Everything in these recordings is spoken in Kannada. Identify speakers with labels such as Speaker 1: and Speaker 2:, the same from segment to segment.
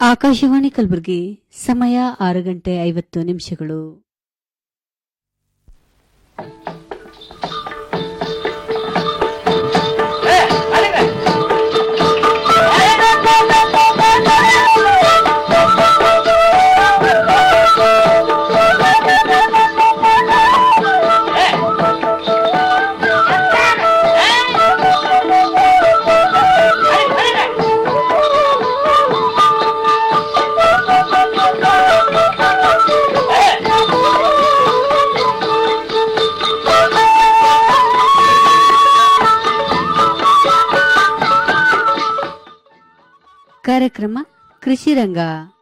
Speaker 1: ಆಕಾಶವಾಣಿ ಕಲಬುರಗಿ ಸಮಯ ಆರು ಗಂಟೆ ಐವತ್ತು ನಿಮಿಷಗಳು ಕಾರ್ಯಕ್ರಮ ಕೃಷಿ ರಂಗ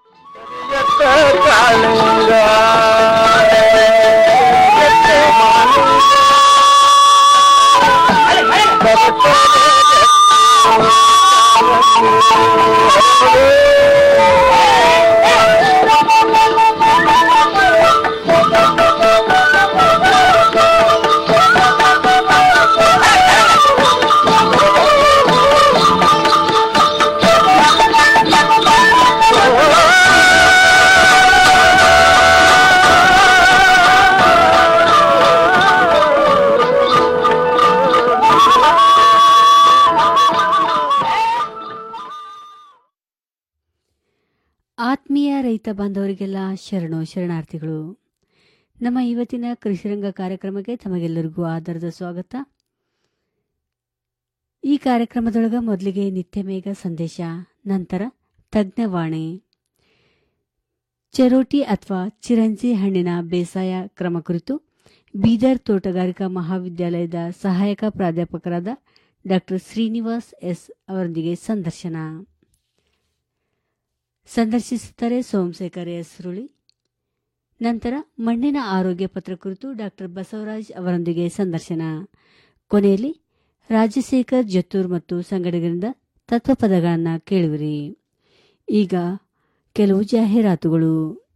Speaker 1: ಆತ್ಮೀಯ ರೈತ ಬಾಂಧವರಿಗೆಲ್ಲ ಶರಣು ಶರಣಾರ್ಥಿಗಳು ನಮ್ಮ ಇವತ್ತಿನ ಕೃಷಿರಂಗ ಕಾರ್ಯಕ್ರಮಕ್ಕೆ ತಮಗೆಲ್ಲರಿಗೂ ಆಧಾರದ ಸ್ವಾಗತ ಈ ಕಾರ್ಯಕ್ರಮದೊಳಗ ಮೊದಲಿಗೆ ನಿತ್ಯ ಮೇಘ ಸಂದೇಶ ನಂತರ ತಜ್ಞವಾಣಿ ಚೆರೋಟಿ ಅಥವಾ ಚಿರಂಜಿ ಹಣ್ಣಿನ ಬೇಸಾಯ ಕ್ರಮ ಕುರಿತು ಬೀದರ್ ತೋಟಗಾರಿಕಾ ಮಹಾವಿದ್ಯಾಲಯದ ಸಹಾಯಕ ಪ್ರಾಧ್ಯಾಪಕರಾದ ಡಾಕ್ಟರ್ ಶ್ರೀನಿವಾಸ್ ಎಸ್ ಅವರೊಂದಿಗೆ ಸಂದರ್ಶನ ಸಂದರ್ಶಿಸುತ್ತಾರೆ ಸೋಮಶೇಖರ್ ಎಸ್ ಸುರುಳಿ ನಂತರ ಮಣ್ಣಿನ ಆರೋಗ್ಯ ಪತ್ರ ಕುರಿತು ಡಾಕ್ಟರ್ ಬಸವರಾಜ್ ಅವರೊಂದಿಗೆ ಸಂದರ್ಶನ ಕೊನೆಯಲ್ಲಿ ರಾಜಶೇಖರ್ ಜತ್ತೂರ್ ಮತ್ತು ಸಂಗಡಿಗರಿಂದ ತತ್ವಪದಗಳನ್ನು ಕೇಳುವಿರಿ ಈಗ ಕೆಲವು ಜಾಹೀರಾತುಗಳು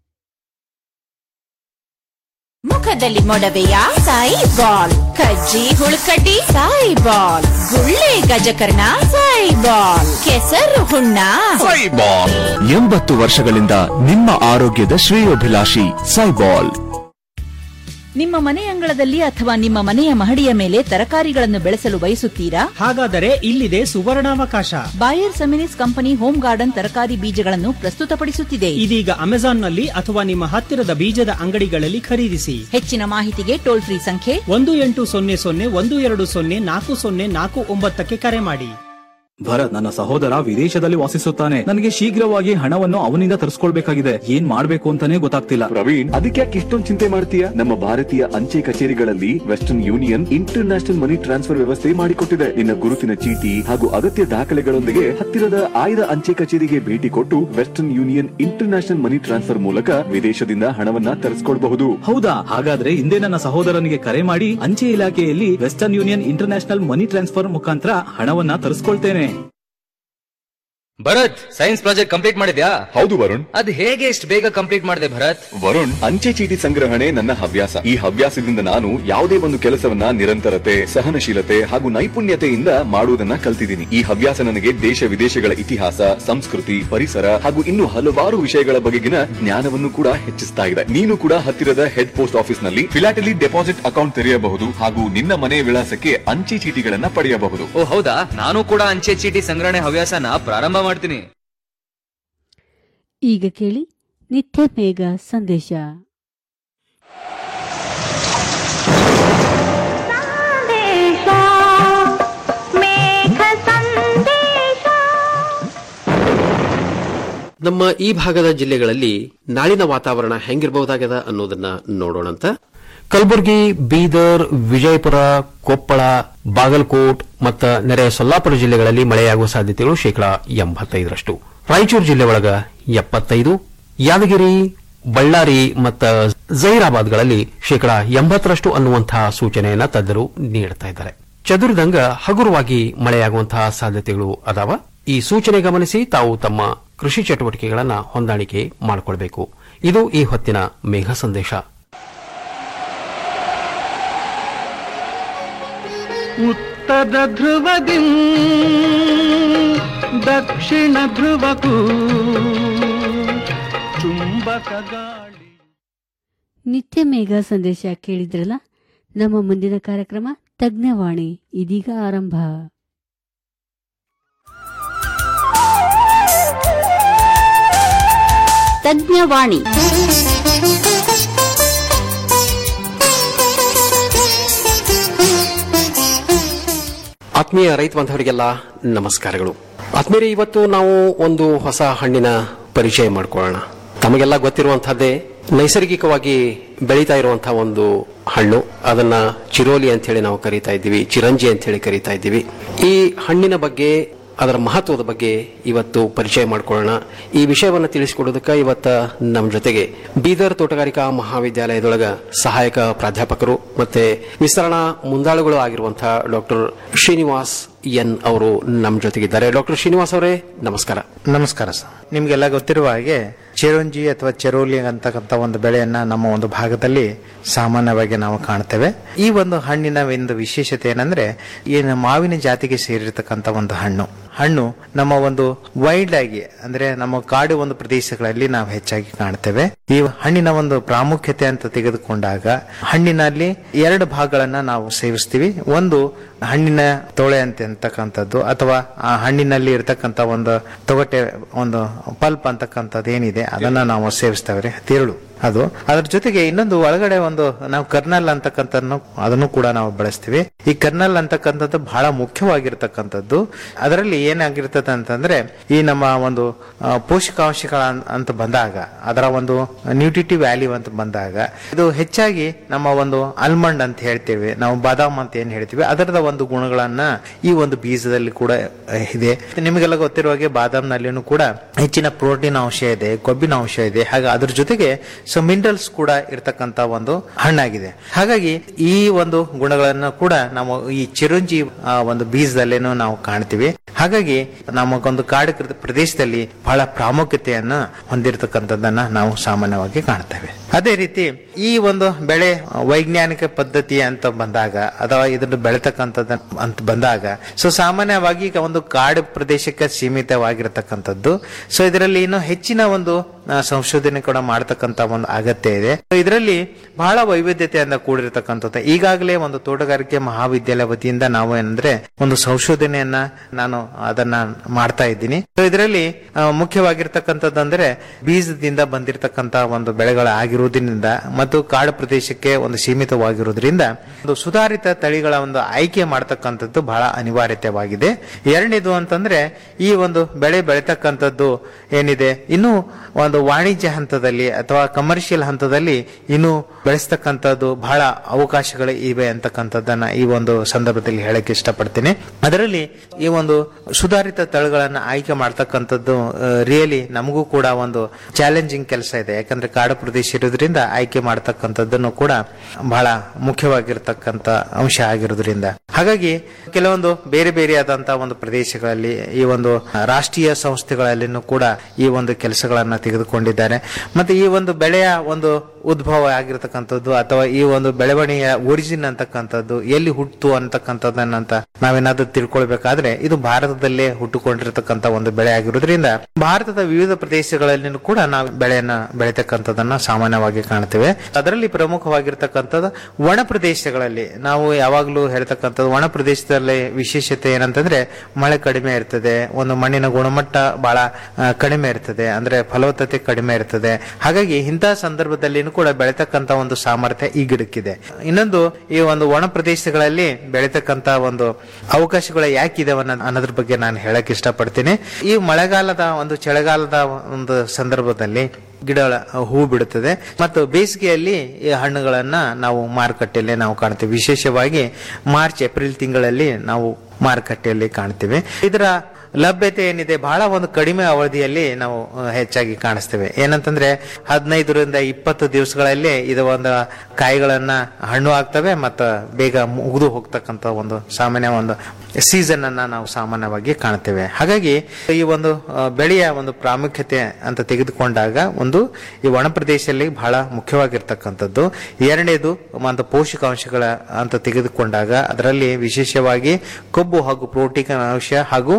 Speaker 2: ಮುಖದಲ್ಲಿ ಮೊಡವೆಯ ಸಾಯಿ ಬಾಲ್ ಕಜ್ಜಿ ಹುಳುಕಡ್ಡಿ ಸಾಯಿ ಬಾಲ್ ಗುಳ್ಳೆ ಗಜಕರ್ಣ ಸಾಯಿ ಬಾಲ್ ಕೆಸರು ಹುಣ್ಣ
Speaker 3: ಸೈಬಾಲ್ ಎಂಬತ್ತು ವರ್ಷಗಳಿಂದ ನಿಮ್ಮ ಆರೋಗ್ಯದ ಶ್ರೇಯೋಭಿಲಾಷಿ ಸೈಬಾಲ್
Speaker 2: ನಿಮ್ಮ ಮನೆ ಅಂಗಳದಲ್ಲಿ ಅಥವಾ ನಿಮ್ಮ ಮನೆಯ ಮಹಡಿಯ ಮೇಲೆ ತರಕಾರಿಗಳನ್ನು ಬೆಳೆಸಲು ಬಯಸುತ್ತೀರಾ
Speaker 4: ಹಾಗಾದರೆ ಇಲ್ಲಿದೆ ಸುವರ್ಣಾವಕಾಶ
Speaker 2: Bayer Seminis company home garden ತರಕಾರಿ ಬೀಜಗಳನ್ನು ಪ್ರಸ್ತುತಪಡಿಸುತ್ತಿದೆ
Speaker 4: ಇದೀಗ ಅಮೆಜಾನ್ನಲ್ಲಿ ಅಥವಾ ನಿಮ್ಮ ಹತ್ತಿರದ ಬೀಜದ ಅಂಗಡಿಗಳಲ್ಲಿ ಖರೀದಿಸಿ
Speaker 2: ಹೆಚ್ಚಿನ ಮಾಹಿತಿಗೆ ಟೋಲ್ ಫ್ರೀ ಸಂಖ್ಯೆ
Speaker 4: ಒಂದು ಎಂಟು ಸೊನ್ನೆ ಸೊನ್ನೆ ಒಂದು ಎರಡು ಸೊನ್ನೆ ನಾಲ್ಕು ಸೊನ್ನೆ ನಾಲ್ಕು ಒಂಬತ್ತಕ್ಕೆ ಕರೆ ಮಾಡಿ
Speaker 5: ಭರತ್ ನನ್ನ ಸಹೋದರ ವಿದೇಶದಲ್ಲಿ ವಾಸಿಸುತ್ತಾನೆ ನನಗೆ ಶೀಘ್ರವಾಗಿ ಹಣವನ್ನು ಅವನಿಂದ ತರಿಸ್ಕೊಳ್ಬೇಕಾಗಿದೆ ಏನ್ ಮಾಡ್ಬೇಕು ಅಂತಾನೆ ಗೊತ್ತಾಗ್ತಿಲ್ಲ
Speaker 6: ಪ್ರವೀಣ್ ಅದಕ್ಕೆ ಯಾಕೆ ಇಷ್ಟೊಂದು ಚಿಂತೆ ಮಾಡ್ತೀಯ ನಮ್ಮ ಭಾರತೀಯ ಅಂಚೆ ಕಚೇರಿಗಳಲ್ಲಿ Western Union international money transfer ವ್ಯವಸ್ಥೆ ಮಾಡಿಕೊಟ್ಟಿದೆ ನಿನ್ನ ಗುರುತಿನ ಚೀಟಿ ಹಾಗೂ ಅಗತ್ಯ ದಾಖಲೆಗಳೊಂದಿಗೆ ಹತ್ತಿರದ ಆಯ್ದ ಅಂಚೆ ಕಚೇರಿಗೆ ಭೇಟಿ ಕೊಟ್ಟು Western Union international money transfer ಮೂಲಕ ವಿದೇಶದಿಂದ ಹಣವನ್ನ ತರಿಸ್ಕೊಳ್ಬಹುದು
Speaker 5: ಹೌದಾ ಹಾಗಾದ್ರೆ ಹಿಂದೆ ನನ್ನ ಸಹೋದರನಿಗೆ ಕರೆ ಮಾಡಿ ಅಂಚೆ ಇಲಾಖೆಯಲ್ಲಿ Western Union international money transfer ಮುಖಾಂತರ ಹಣವನ್ನ ತರಿಸ್ಕೊಳ್ತೇನೆ
Speaker 7: ಭರತ್ ಸೈನ್ಸ್ ಪ್ರಾಜೆಕ್ಟ್ ಕಂಪ್ಲೀಟ್ ಮಾಡಿದ್ಯಾ
Speaker 6: ಹೌದು ವರುಣ್
Speaker 7: ಅದ್ ಹೇಗೆ ಇಷ್ಟು ಬೇಗ ಕಂಪ್ಲೀಟ್ ಮಾಡಿದೆ ಭರತ್
Speaker 6: ವರುಣ್ ಅಂಚೆ ಚೀಟಿ ಸಂಗ್ರಹಣೆ ನನ್ನ ಹವ್ಯಾಸ ಈ ಹವ್ಯಾಸದಿಂದ ನಾನು ಯಾವುದೇ ಒಂದು ಕೆಲಸವನ್ನ ನಿರಂತರತೆ ಸಹನಶೀಲತೆ ಹಾಗೂ ನೈಪುಣ್ಯತೆಯಿಂದ ಮಾಡುವುದನ್ನ ಕಲ್ತಿದ್ದೀನಿ ಈ ಹವ್ಯಾಸ ನನಗೆ ದೇಶ ವಿದೇಶಗಳ ಇತಿಹಾಸ ಸಂಸ್ಕೃತಿ ಪರಿಸರ ಹಾಗೂ ಇನ್ನು ಹಲವಾರು ವಿಷಯಗಳ ಬಗೆಗಿನ ಜ್ಞಾನವನ್ನು ಕೂಡ ಹೆಚ್ಚಿಸ್ತಾ ಇದೆ ನೀನು ಕೂಡ ಹತ್ತಿರದ ಹೆಡ್ ಪೋಸ್ಟ್ ಆಫೀಸ್ ನಲ್ಲಿ ಫಿಲಾಟಲಿ ಡೆಪಾಸಿಟ್ ಅಕೌಂಟ್ ತೆರೆಯಬಹುದು ಹಾಗೂ ನಿನ್ನ ಮನೆ ವಿಳಾಸಕ್ಕೆ ಅಂಚೆ ಚೀಟಿಗಳನ್ನ ಪಡೆಯಬಹುದು
Speaker 7: ಓ ಹೌದಾ ನಾನು ಕೂಡ ಅಂಚೆ ಚೀಟಿ ಸಂಗ್ರಹಣೆ ಹವ್ಯಾಸನ ಪ್ರಾರಂಭ ಮಾಡ್ತೀನಿ
Speaker 1: ಈಗ ಕೇಳಿ ನಿತ್ಯ ಮೇಘ ಸಂದೇಶ
Speaker 8: ನಮ್ಮ ಈ ಭಾಗದ ಜಿಲ್ಲೆಗಳಲ್ಲಿ ನಾಳಿನ ವಾತಾವರಣ ಹೆಂಗಿರಬಹುದಾಗದ ಅನ್ನೋದನ್ನ ನೋಡೋಣಂತ ಕಲಬುರಗಿ ಬೀದರ್ ವಿಜಯಪುರ ಕೊಪ್ಪಳ ಬಾಗಲಕೋಟ್ ಮತ್ತು ನೆರೆಯ ಸೊಲ್ಲಾಪುರ ಜಿಲ್ಲೆಗಳಲ್ಲಿ ಮಳೆಯಾಗುವ ಸಾಧ್ಯತೆಗಳು ಶೇಕಡಾ ಎಂಬತ್ತೈದರಷ್ಟು ರಾಯಚೂರು ಜಿಲ್ಲೆ ಒಳಗ ಎಪ್ಪತ್ತೈದು ಯಾದಗಿರಿ ಬಳ್ಳಾರಿ ಮತ್ತು ಜೈರಾಬಾದ್ಗಳಲ್ಲಿ ಶೇಕಡಾ ಎಂಬತ್ತರಷ್ಟು ಅನ್ನುವಂತಹ ಸೂಚನೆಯನ್ನ ತಜ್ಞರು ನೀಡುತ್ತಾ ಇದ್ದಾರೆ ಚದುರಿದಂಗ ಹಗುರವಾಗಿ ಮಳೆಯಾಗುವಂತಹ ಸಾಧ್ಯತೆಗಳು ಅದಾವ ಈ ಸೂಚನೆ ಗಮನಿಸಿ ತಾವು ತಮ್ಮ ಕೃಷಿ ಚಟುವಟಿಕೆಗಳನ್ನು ಹೊಂದಾಣಿಕೆ ಮಾಡಿಕೊಳ್ಬೇಕು ಇದು ಈ ಹೊತ್ತಿನ ಮೇಘ ಸಂದೇಶ
Speaker 9: ಉತ್ತರ ಧ್ರುವದಿ ದಕ್ಷಿಣ ಧ್ರುವಕ್ಕೂ ಚುಂಬಕ ಗಾಳಿ
Speaker 1: ನಿತ್ಯ ಮೇಘ ಸಂದೇಶ ಕೇಳಿದ್ರಲ್ಲ ನಮ್ಮ ಮುಂದಿನ ಕಾರ್ಯಕ್ರಮ ತಜ್ಞವಾಣಿ ಇದೀಗ ಆರಂಭ
Speaker 10: ತಜ್ಞವಾಣಿ
Speaker 8: ಆತ್ಮೀಯ ರೈತ ಬಾಂಧವರಿಗೆಲ್ಲ ನಮಸ್ಕಾರಗಳು ಆತ್ಮೀಯರೇ ಇವತ್ತು ನಾವು ಒಂದು ಹೊಸ ಹಣ್ಣಿನ ಪರಿಚಯ ಮಾಡ್ಕೊಳ್ಳೋಣ ತಮಗೆಲ್ಲ ಗೊತ್ತಿರುವಂತಹದ್ದೇ ನೈಸರ್ಗಿಕವಾಗಿ ಬೆಳೀತಾ ಇರುವಂತಹ ಒಂದು ಹಣ್ಣು ಅದನ್ನ ಚಿರೋಲಿ ಅಂತ ಹೇಳಿ ನಾವು ಕರೀತಾ ಇದ್ದೀವಿ ಚಿರಂಜಿ ಅಂತ ಹೇಳಿ ಕರೀತಾ ಇದ್ದೀವಿ ಈ ಹಣ್ಣಿನ ಬಗ್ಗೆ ಅದರ ಮಹತ್ವದ ಬಗ್ಗೆ ಇವತ್ತು ಪರಿಚಯ ಮಾಡ್ಕೊಳ್ಳೋಣ ಈ ವಿಷಯವನ್ನು ತಿಳಿಸಿಕೊಡೋದಕ್ಕೆ ಇವತ್ತ ನಮ್ಮ ಜೊತೆಗೆ ಬೀದರ್ ತೋಟಗಾರಿಕಾ ಮಹಾವಿದ್ಯಾಲಯದೊಳಗ ಸಹಾಯಕ ಪ್ರಾಧ್ಯಾಪಕರು ಮತ್ತೆ ವಿಸ್ತರಣಾ ಮುಂದಾಳುಗಳು ಆಗಿರುವಂತಹ ಡಾಕ್ಟರ್ ಶ್ರೀನಿವಾಸ್ ಎನ್ ಅವರು ನಮ್ಮ ಜೊತೆಗಿದ್ದಾರೆ ಡಾಕ್ಟರ್ ಶ್ರೀನಿವಾಸ್ ಅವರೇ ನಮಸ್ಕಾರ
Speaker 11: ನಮಸ್ಕಾರ ಸರ್ ನಿಮಗೆಲ್ಲ ಗೊತ್ತಿರುವ ಹಾಗೆ ಚಿರೋಂಜಿ ಅಥವಾ ಚೆರೋಲಿ ಅಂತಕ್ಕಂಥ ಒಂದು ಬೆಳೆಯನ್ನ ನಮ್ಮ ಒಂದು ಭಾಗದಲ್ಲಿ ಸಾಮಾನ್ಯವಾಗಿ ನಾವು ಕಾಣ್ತೇವೆ ಈ ಒಂದು ಹಣ್ಣಿನ ಒಂದು ವಿಶೇಷತೆ ಏನಂದ್ರೆ ಈ ಮಾವಿನ ಜಾತಿಗೆ ಸೇರಿರ್ತಕ್ಕಂಥ ಒಂದು ಹಣ್ಣು ಹಣ್ಣು ನಮ್ಮ ಒಂದು ವೈಲ್ಡ್ ಆಗಿ ಅಂದ್ರೆ ನಮ್ಮ ಕಾಡು ಒಂದು ಪ್ರದೇಶಗಳಲ್ಲಿ ನಾವು ಹೆಚ್ಚಾಗಿ ಕಾಣ್ತೇವೆ ಈ ಹಣ್ಣಿನ ಒಂದು ಪ್ರಾಮುಖ್ಯತೆ ಅಂತ ತೆಗೆದುಕೊಂಡಾಗ ಹಣ್ಣಿನಲ್ಲಿ ಎರಡು ಭಾಗಗಳನ್ನ ನಾವು ಸೇವಿಸ್ತೀವಿ ಒಂದು ಹಣ್ಣಿನ ತೊಳೆ ಅಂತ ಅಂತಕ್ಕಂಥದ್ದು ಅಥವಾ ಆ ಹಣ್ಣಿನಲ್ಲಿ ಇರತಕ್ಕಂಥ ಒಂದು ತೊಗಟೆ ಒಂದು ಪಲ್ಪ್ ಅಂತಕ್ಕಂಥದ್ದು ಏನಿದೆ ಅದನ್ನ ನಾವು ಸೇವಿಸ್ತೇವೆ ತಿರುಳು ಅದು ಅದ್ರ ಜೊತೆಗೆ ಇನ್ನೊಂದು ಒಳಗಡೆ ಒಂದು ನಾವು ಕರ್ನಲ್ ಅಂತಕ್ಕಂಥ ಅದನ್ನು ಕೂಡ ನಾವು ಬಳಸ್ತೀವಿ ಈ ಕರ್ನಲ್ ಅಂತಕ್ಕಂಥದ್ದು ಬಹಳ ಮುಖ್ಯವಾಗಿರ್ತಕ್ಕಂಥದ್ದು ಅದರಲ್ಲಿ ಏನಾಗಿರ್ತದೆ ಅಂತಂದ್ರೆ ಈ ನಮ್ಮ ಒಂದು ಆ, ಪೋಷಕಾಂಶಗಳ ಅನ್- ಅಂತ ಬಂದಾಗ ಅದರ ಒಂದು ನ್ಯೂಟ್ರಿಟಿ ವ್ಯಾಲ್ಯೂ ಅಂತ ಬಂದಾಗ ಇದು ಹೆಚ್ಚಾಗಿ ನಮ್ಮ ಒಂದು ಆಲ್ಮಂಡ್ ಅಂತ ಹೇಳ್ತೇವೆ ನಾವು ಬಾದಾಮ್ ಅಂತ ಏನ್ ಹೇಳ್ತೀವಿ ಅದರದ ಒಂದು ಗುಣಗಳನ್ನ ಈ ಒಂದು ಬೀಜದಲ್ಲಿ ಕೂಡ ಆ, ಇದೆ ನಿಮಗೆಲ್ಲ ಗೊತ್ತಿರುವ ಹಾಗೆ ಬಾದಾಮ್ನಲ್ಲಿನೂ ಕೂಡ ಹೆಚ್ಚಿನ ಪ್ರೋಟೀನ್ ಅಂಶ ಇದೆ ಕೊಬ್ಬಿನ ಅಂಶ ಇದೆ ಹಾಗೆ ಅದ್ರ ಜೊತೆಗೆ ಸೊ ಮಿನರಲ್ಸ್ ಕೂಡ ಇರತಕ್ಕಂತ ಒಂದು ಹಣ್ಣಾಗಿದೆ ಹಾಗಾಗಿ ಈ ಒಂದು ಗುಣಗಳನ್ನು ಕೂಡ ನಾವು ಈ ಚಿರಂಜಿ ಆ, ಒಂದು ಬೀಜದಲ್ಲೇನೂ ನಾವು ಕಾಣ್ತೀವಿ ಹಾಗಾಗಿ ನಮಗೊಂದು ಕಾಡು ಕೃ- ಪ್ರದೇಶದಲ್ಲಿ ಬಹಳ ಪ್ರಾಮುಖ್ಯತೆಯನ್ನ ಹೊಂದಿರತಕ್ಕಂಥದ್ದನ್ನ ನಾವು ಸಾಮಾನ್ಯವಾಗಿ ಕಾಣ್ತೇವೆ ಅದೇ ರೀತಿ ಈ ಒಂದು ಬೆಳೆ ಆ, ವೈಜ್ಞಾನಿಕ ಪದ್ಧತಿ ಅಂತ ಬಂದಾಗ ಅಥವಾ ಇದನ್ನು ಬೆಳೆತಕ್ಕಂಥದ್ದು ಅಂತ ಬಂದಾಗ ಸೊ ಸಾಮಾನ್ಯವಾಗಿ ಈಗ ಒಂದು ಕಾಡು ಪ್ರದೇಶಕ್ಕೆ ಸೀಮಿತವಾಗಿರತಕ್ಕಂಥದ್ದು ಸೊ ಇದರಲ್ಲಿ ಇನ್ನು ಹೆಚ್ಚಿನ ಒಂದು ಆ, ಸಂಶೋಧನೆ ಕೂಡ ಮಾಡತಕ್ಕಂತ ಒಂದು ಅಗತ್ಯ ಇದೆ So ಇದರಲ್ಲಿ ಬಹಳ ವೈವಿಧ್ಯತೆಯಿಂದ ಕೂಡಿರತಕ್ಕಂಥದ್ದು ಈಗಾಗಲೇ ಒಂದು ತೋಟಗಾರಿಕೆ ಮಹಾವಿದ್ಯಾಲಯ ವತಿಯಿಂದ ನಾವು ಏನಂದ್ರೆ ಒಂದು ಸಂಶೋಧನೆಯನ್ನ ನಾನು ಅದನ್ನ ಮಾಡ್ತಾ ಇದ್ದೀನಿ So ಇದರಲ್ಲಿ ಆ, ಮುಖ್ಯವಾಗಿರ್ತಕ್ಕಂಥದ್ದು ಅಂದ್ರೆ ಬೀಜದಿಂದ ಬಂದಿರತಕ್ಕಂತ ಒಂದು ಬೆಳೆಗಳಾಗಿರುವುದರಿಂದ ಮತ್ತು ಕಾಡು ಪ್ರದೇಶಕ್ಕೆ ಒಂದು ಸೀಮಿತವಾಗಿರುವುದರಿಂದ ಒಂದು ಸುಧಾರಿತ ತಳಿಗಳ ಒಂದು ಆಯ್ಕೆ ಮಾಡತಕ್ಕಂಥದ್ದು ಬಹಳ ಅನಿವಾರ್ಯತೆವಾಗಿದೆ ಎರಡನೇದು ಅಂತಂದ್ರೆ ಈ ಒಂದು ಬೆಳೆ ಬೆಳೆತಕ್ಕಂಥದ್ದು ಏನಿದೆ ಇನ್ನು ಒಂದು ವಾಣಿಜ್ಯ ಹಂತದಲ್ಲಿ ಅಥವಾ ಕಮರ್ಷಿಯಲ್ ಹಂತದಲ್ಲಿ ಇನ್ನು ಬೆಳೆಸ್ತಕ್ಕಂಥದ್ದು ಬಹಳ ಅವಕಾಶಗಳು ಇವೆ ಅಂತಕ್ಕಂಥದ್ದನ್ನ ಈ ಒಂದು ಸಂದರ್ಭದಲ್ಲಿ ಹೇಳಕ್ಕೆ ಇಷ್ಟಪಡ್ತೀನಿ ಅದರಲ್ಲಿ ಈ ಒಂದು ಸುಧಾರಿತ ತಳಿಗಳನ್ನ ಆಯ್ಕೆ ಮಾಡ್ತಕ್ಕಂಥದ್ದು ರಿಯಲಿ ನಮಗೂ ಕೂಡ ಒಂದು ಚಾಲೆಂಜಿಂಗ್ ಕೆಲಸ ಇದೆ ಯಾಕಂದ್ರೆ ಕಾಡು ಪ್ರದೇಶ ಇರೋದ್ರಿಂದ ಆಯ್ಕೆ ಮಾಡ್ತಕ್ಕಂಥದ್ದನ್ನು ಕೂಡ ಬಹಳ ಮುಖ್ಯವಾಗಿರ್ತಕ್ಕಂಥ ಅಂಶ ಆಗಿರೋದ್ರಿಂದ ಹಾಗಾಗಿ ಕೆಲವೊಂದು ಬೇರೆ ಬೇರೆ ಆದಂತಹ ಒಂದು ಪ್ರದೇಶಗಳಲ್ಲಿ ಈ ಒಂದು ರಾಷ್ಟ್ರೀಯ ಸಂಸ್ಥೆಗಳಲ್ಲಿನೂ ಕೂಡ ಈ ಒಂದು ಕೆಲಸಗಳನ್ನ ತೆಗೆದುಕೊಂಡಿದ್ದಾರೆ ಮತ್ತೆ ಈ ಒಂದು ಬೆಳೆಯ ಒಂದು ಉದ್ಭವ ಆಗಿರತಕ್ಕಂಥದ್ದು ಅಥವಾ ಈ ಒಂದು ಬೆಳವಣಿಗೆಯ ಒರಿಜಿನ್ ಅಂತಕ್ಕಂಥದ್ದು ಎಲ್ಲಿ ಹುಟ್ಟು ಅಂತಕ್ಕಂಥದ್ದನ್ನಂತ ನಾವೇನಾದ್ರೂ ತಿಳ್ಕೊಳ್ಬೇಕಾದ್ರೆ ಇದು ಭಾರತದಲ್ಲೇ ಹುಟ್ಟುಕೊಂಡಿರತಕ್ಕಂಥ ಒಂದು ಬೆಳೆ ಆಗಿರೋದ್ರಿಂದ ಭಾರತದ ವಿವಿಧ ಪ್ರದೇಶಗಳಲ್ಲಿನೂ ಕೂಡ ನಾವು ಬೆಳೆಯನ್ನ ಬೆಳೆತಕ್ಕಂಥದ್ದನ್ನ ಸಾಮಾನ್ಯವಾಗಿ ಕಾಣ್ತೇವೆ ಅದರಲ್ಲಿ ಪ್ರಮುಖವಾಗಿರ್ತಕ್ಕಂಥದ್ದು ಒಣ ಪ್ರದೇಶಗಳಲ್ಲಿ ನಾವು ಯಾವಾಗಲೂ ಹೇಳ್ತಕ್ಕಂಥದ್ದು ಒಣ ಪ್ರದೇಶದಲ್ಲಿ ವಿಶೇಷತೆ ಏನಂತಂದ್ರೆ ಮಳೆ ಕಡಿಮೆ ಇರ್ತದೆ ಒಂದು ಮಣ್ಣಿನ ಗುಣಮಟ್ಟ ಬಹಳ ಆ, ಕಡಿಮೆ ಇರ್ತದೆ ಅಂದ್ರೆ ಫಲವತ್ತತೆ ಕಡಿಮೆ ಇರ್ತದೆ ಹಾಗಾಗಿ ಇಂತಹ ಸಂದರ್ಭದಲ್ಲಿನೂ ಕೂಡ ಬೆಳೆತಕ್ಕಂತ ಒಂದು ಸಾಮರ್ಥ್ಯ ಈ ಗಿಡಕ್ಕಿದೆ ಇನ್ನೊಂದು ಈ ಒಂದು ಒಣ ಪ್ರದೇಶಗಳಲ್ಲಿ ಬೆಳೆತಕ್ಕಂತ ಒಂದು ಅವಕಾಶಗಳು ಯಾಕಿದಾವೆ ಅನ್ನೋ- ಅನ್ನೋದ್ರ ಬಗ್ಗೆ ನಾನು ಹೇಳಕ್ ಇಷ್ಟಪಡ್ತೀನಿ ಈ ಮಳೆಗಾಲದ ಒಂದು ಚಳಿಗಾಲದ ಒಂದು ಸಂದರ್ಭದಲ್ಲಿ ಗಿಡ ಹೂ ಬಿಡುತ್ತದೆ ಮತ್ತು ಬೇಸಿಗೆಯಲ್ಲಿ ಈ ಹಣ್ಣುಗಳನ್ನ ನಾವು ಮಾರುಕಟ್ಟೆಯಲ್ಲಿ ನಾವು ಕಾಣ್ತೇವೆ ವಿಶೇಷವಾಗಿ ಮಾರ್ಚ್ ಏಪ್ರಿಲ್ ತಿಂಗಳಲ್ಲಿ ನಾವು ಮಾರುಕಟ್ಟೆಯಲ್ಲಿ ಕಾಣ್ತೇವೆ ಇದರ ಲಭ್ಯತೆ ಏನಿದೆ ಬಹಳ ಒಂದು ಕಡಿಮೆ ಅವಧಿಯಲ್ಲಿ ನಾವು ಅಹ್, ಹೆಚ್ಚಾಗಿ ಕಾಣಿಸ್ತೇವೆ ಏನಂತಂದ್ರೆ ಹದಿನೈದರಿಂದ ಇಪ್ಪತ್ತು ದಿವಸಗಳಲ್ಲಿ ಇದು ಒಂದು ಕಾಯಿಗಳನ್ನ ಹಣ್ಣು ಆಗ್ತವೆ ಮತ್ತು ಬೇಗ ಮುಗಿದು ಹೋಗ್ತಕ್ಕಂತ ಒಂದು ಸಾಮಾನ್ಯ ಒಂದು ಸೀಸನ್ ಅನ್ನ ನಾವು ಸಾಮಾನ್ಯವಾಗಿ ಕಾಣ್ತೇವೆ ಹಾಗಾಗಿ ಈ ಒಂದು ಅಹ್, ಬೆಳೆಯ ಒಂದು ಪ್ರಾಮುಖ್ಯತೆ ಅಂತ ತೆಗೆದುಕೊಂಡಾಗ ಒಂದು ಈ ಒಣ ಪ್ರದೇಶದಲ್ಲಿ ಬಹಳ ಮುಖ್ಯವಾಗಿರ್ತಕ್ಕಂಥದ್ದು ಎರಡನೇದು ಒಂದು ಪೋಷಕಾಂಶಗಳ ಅಂತ ತೆಗೆದುಕೊಂಡಾಗ ಅದರಲ್ಲಿ ವಿಶೇಷವಾಗಿ ಕೊಬ್ಬು ಹಾಗೂ ಪ್ರೋಟೀನ್ ಅಂಶ ಹಾಗೂ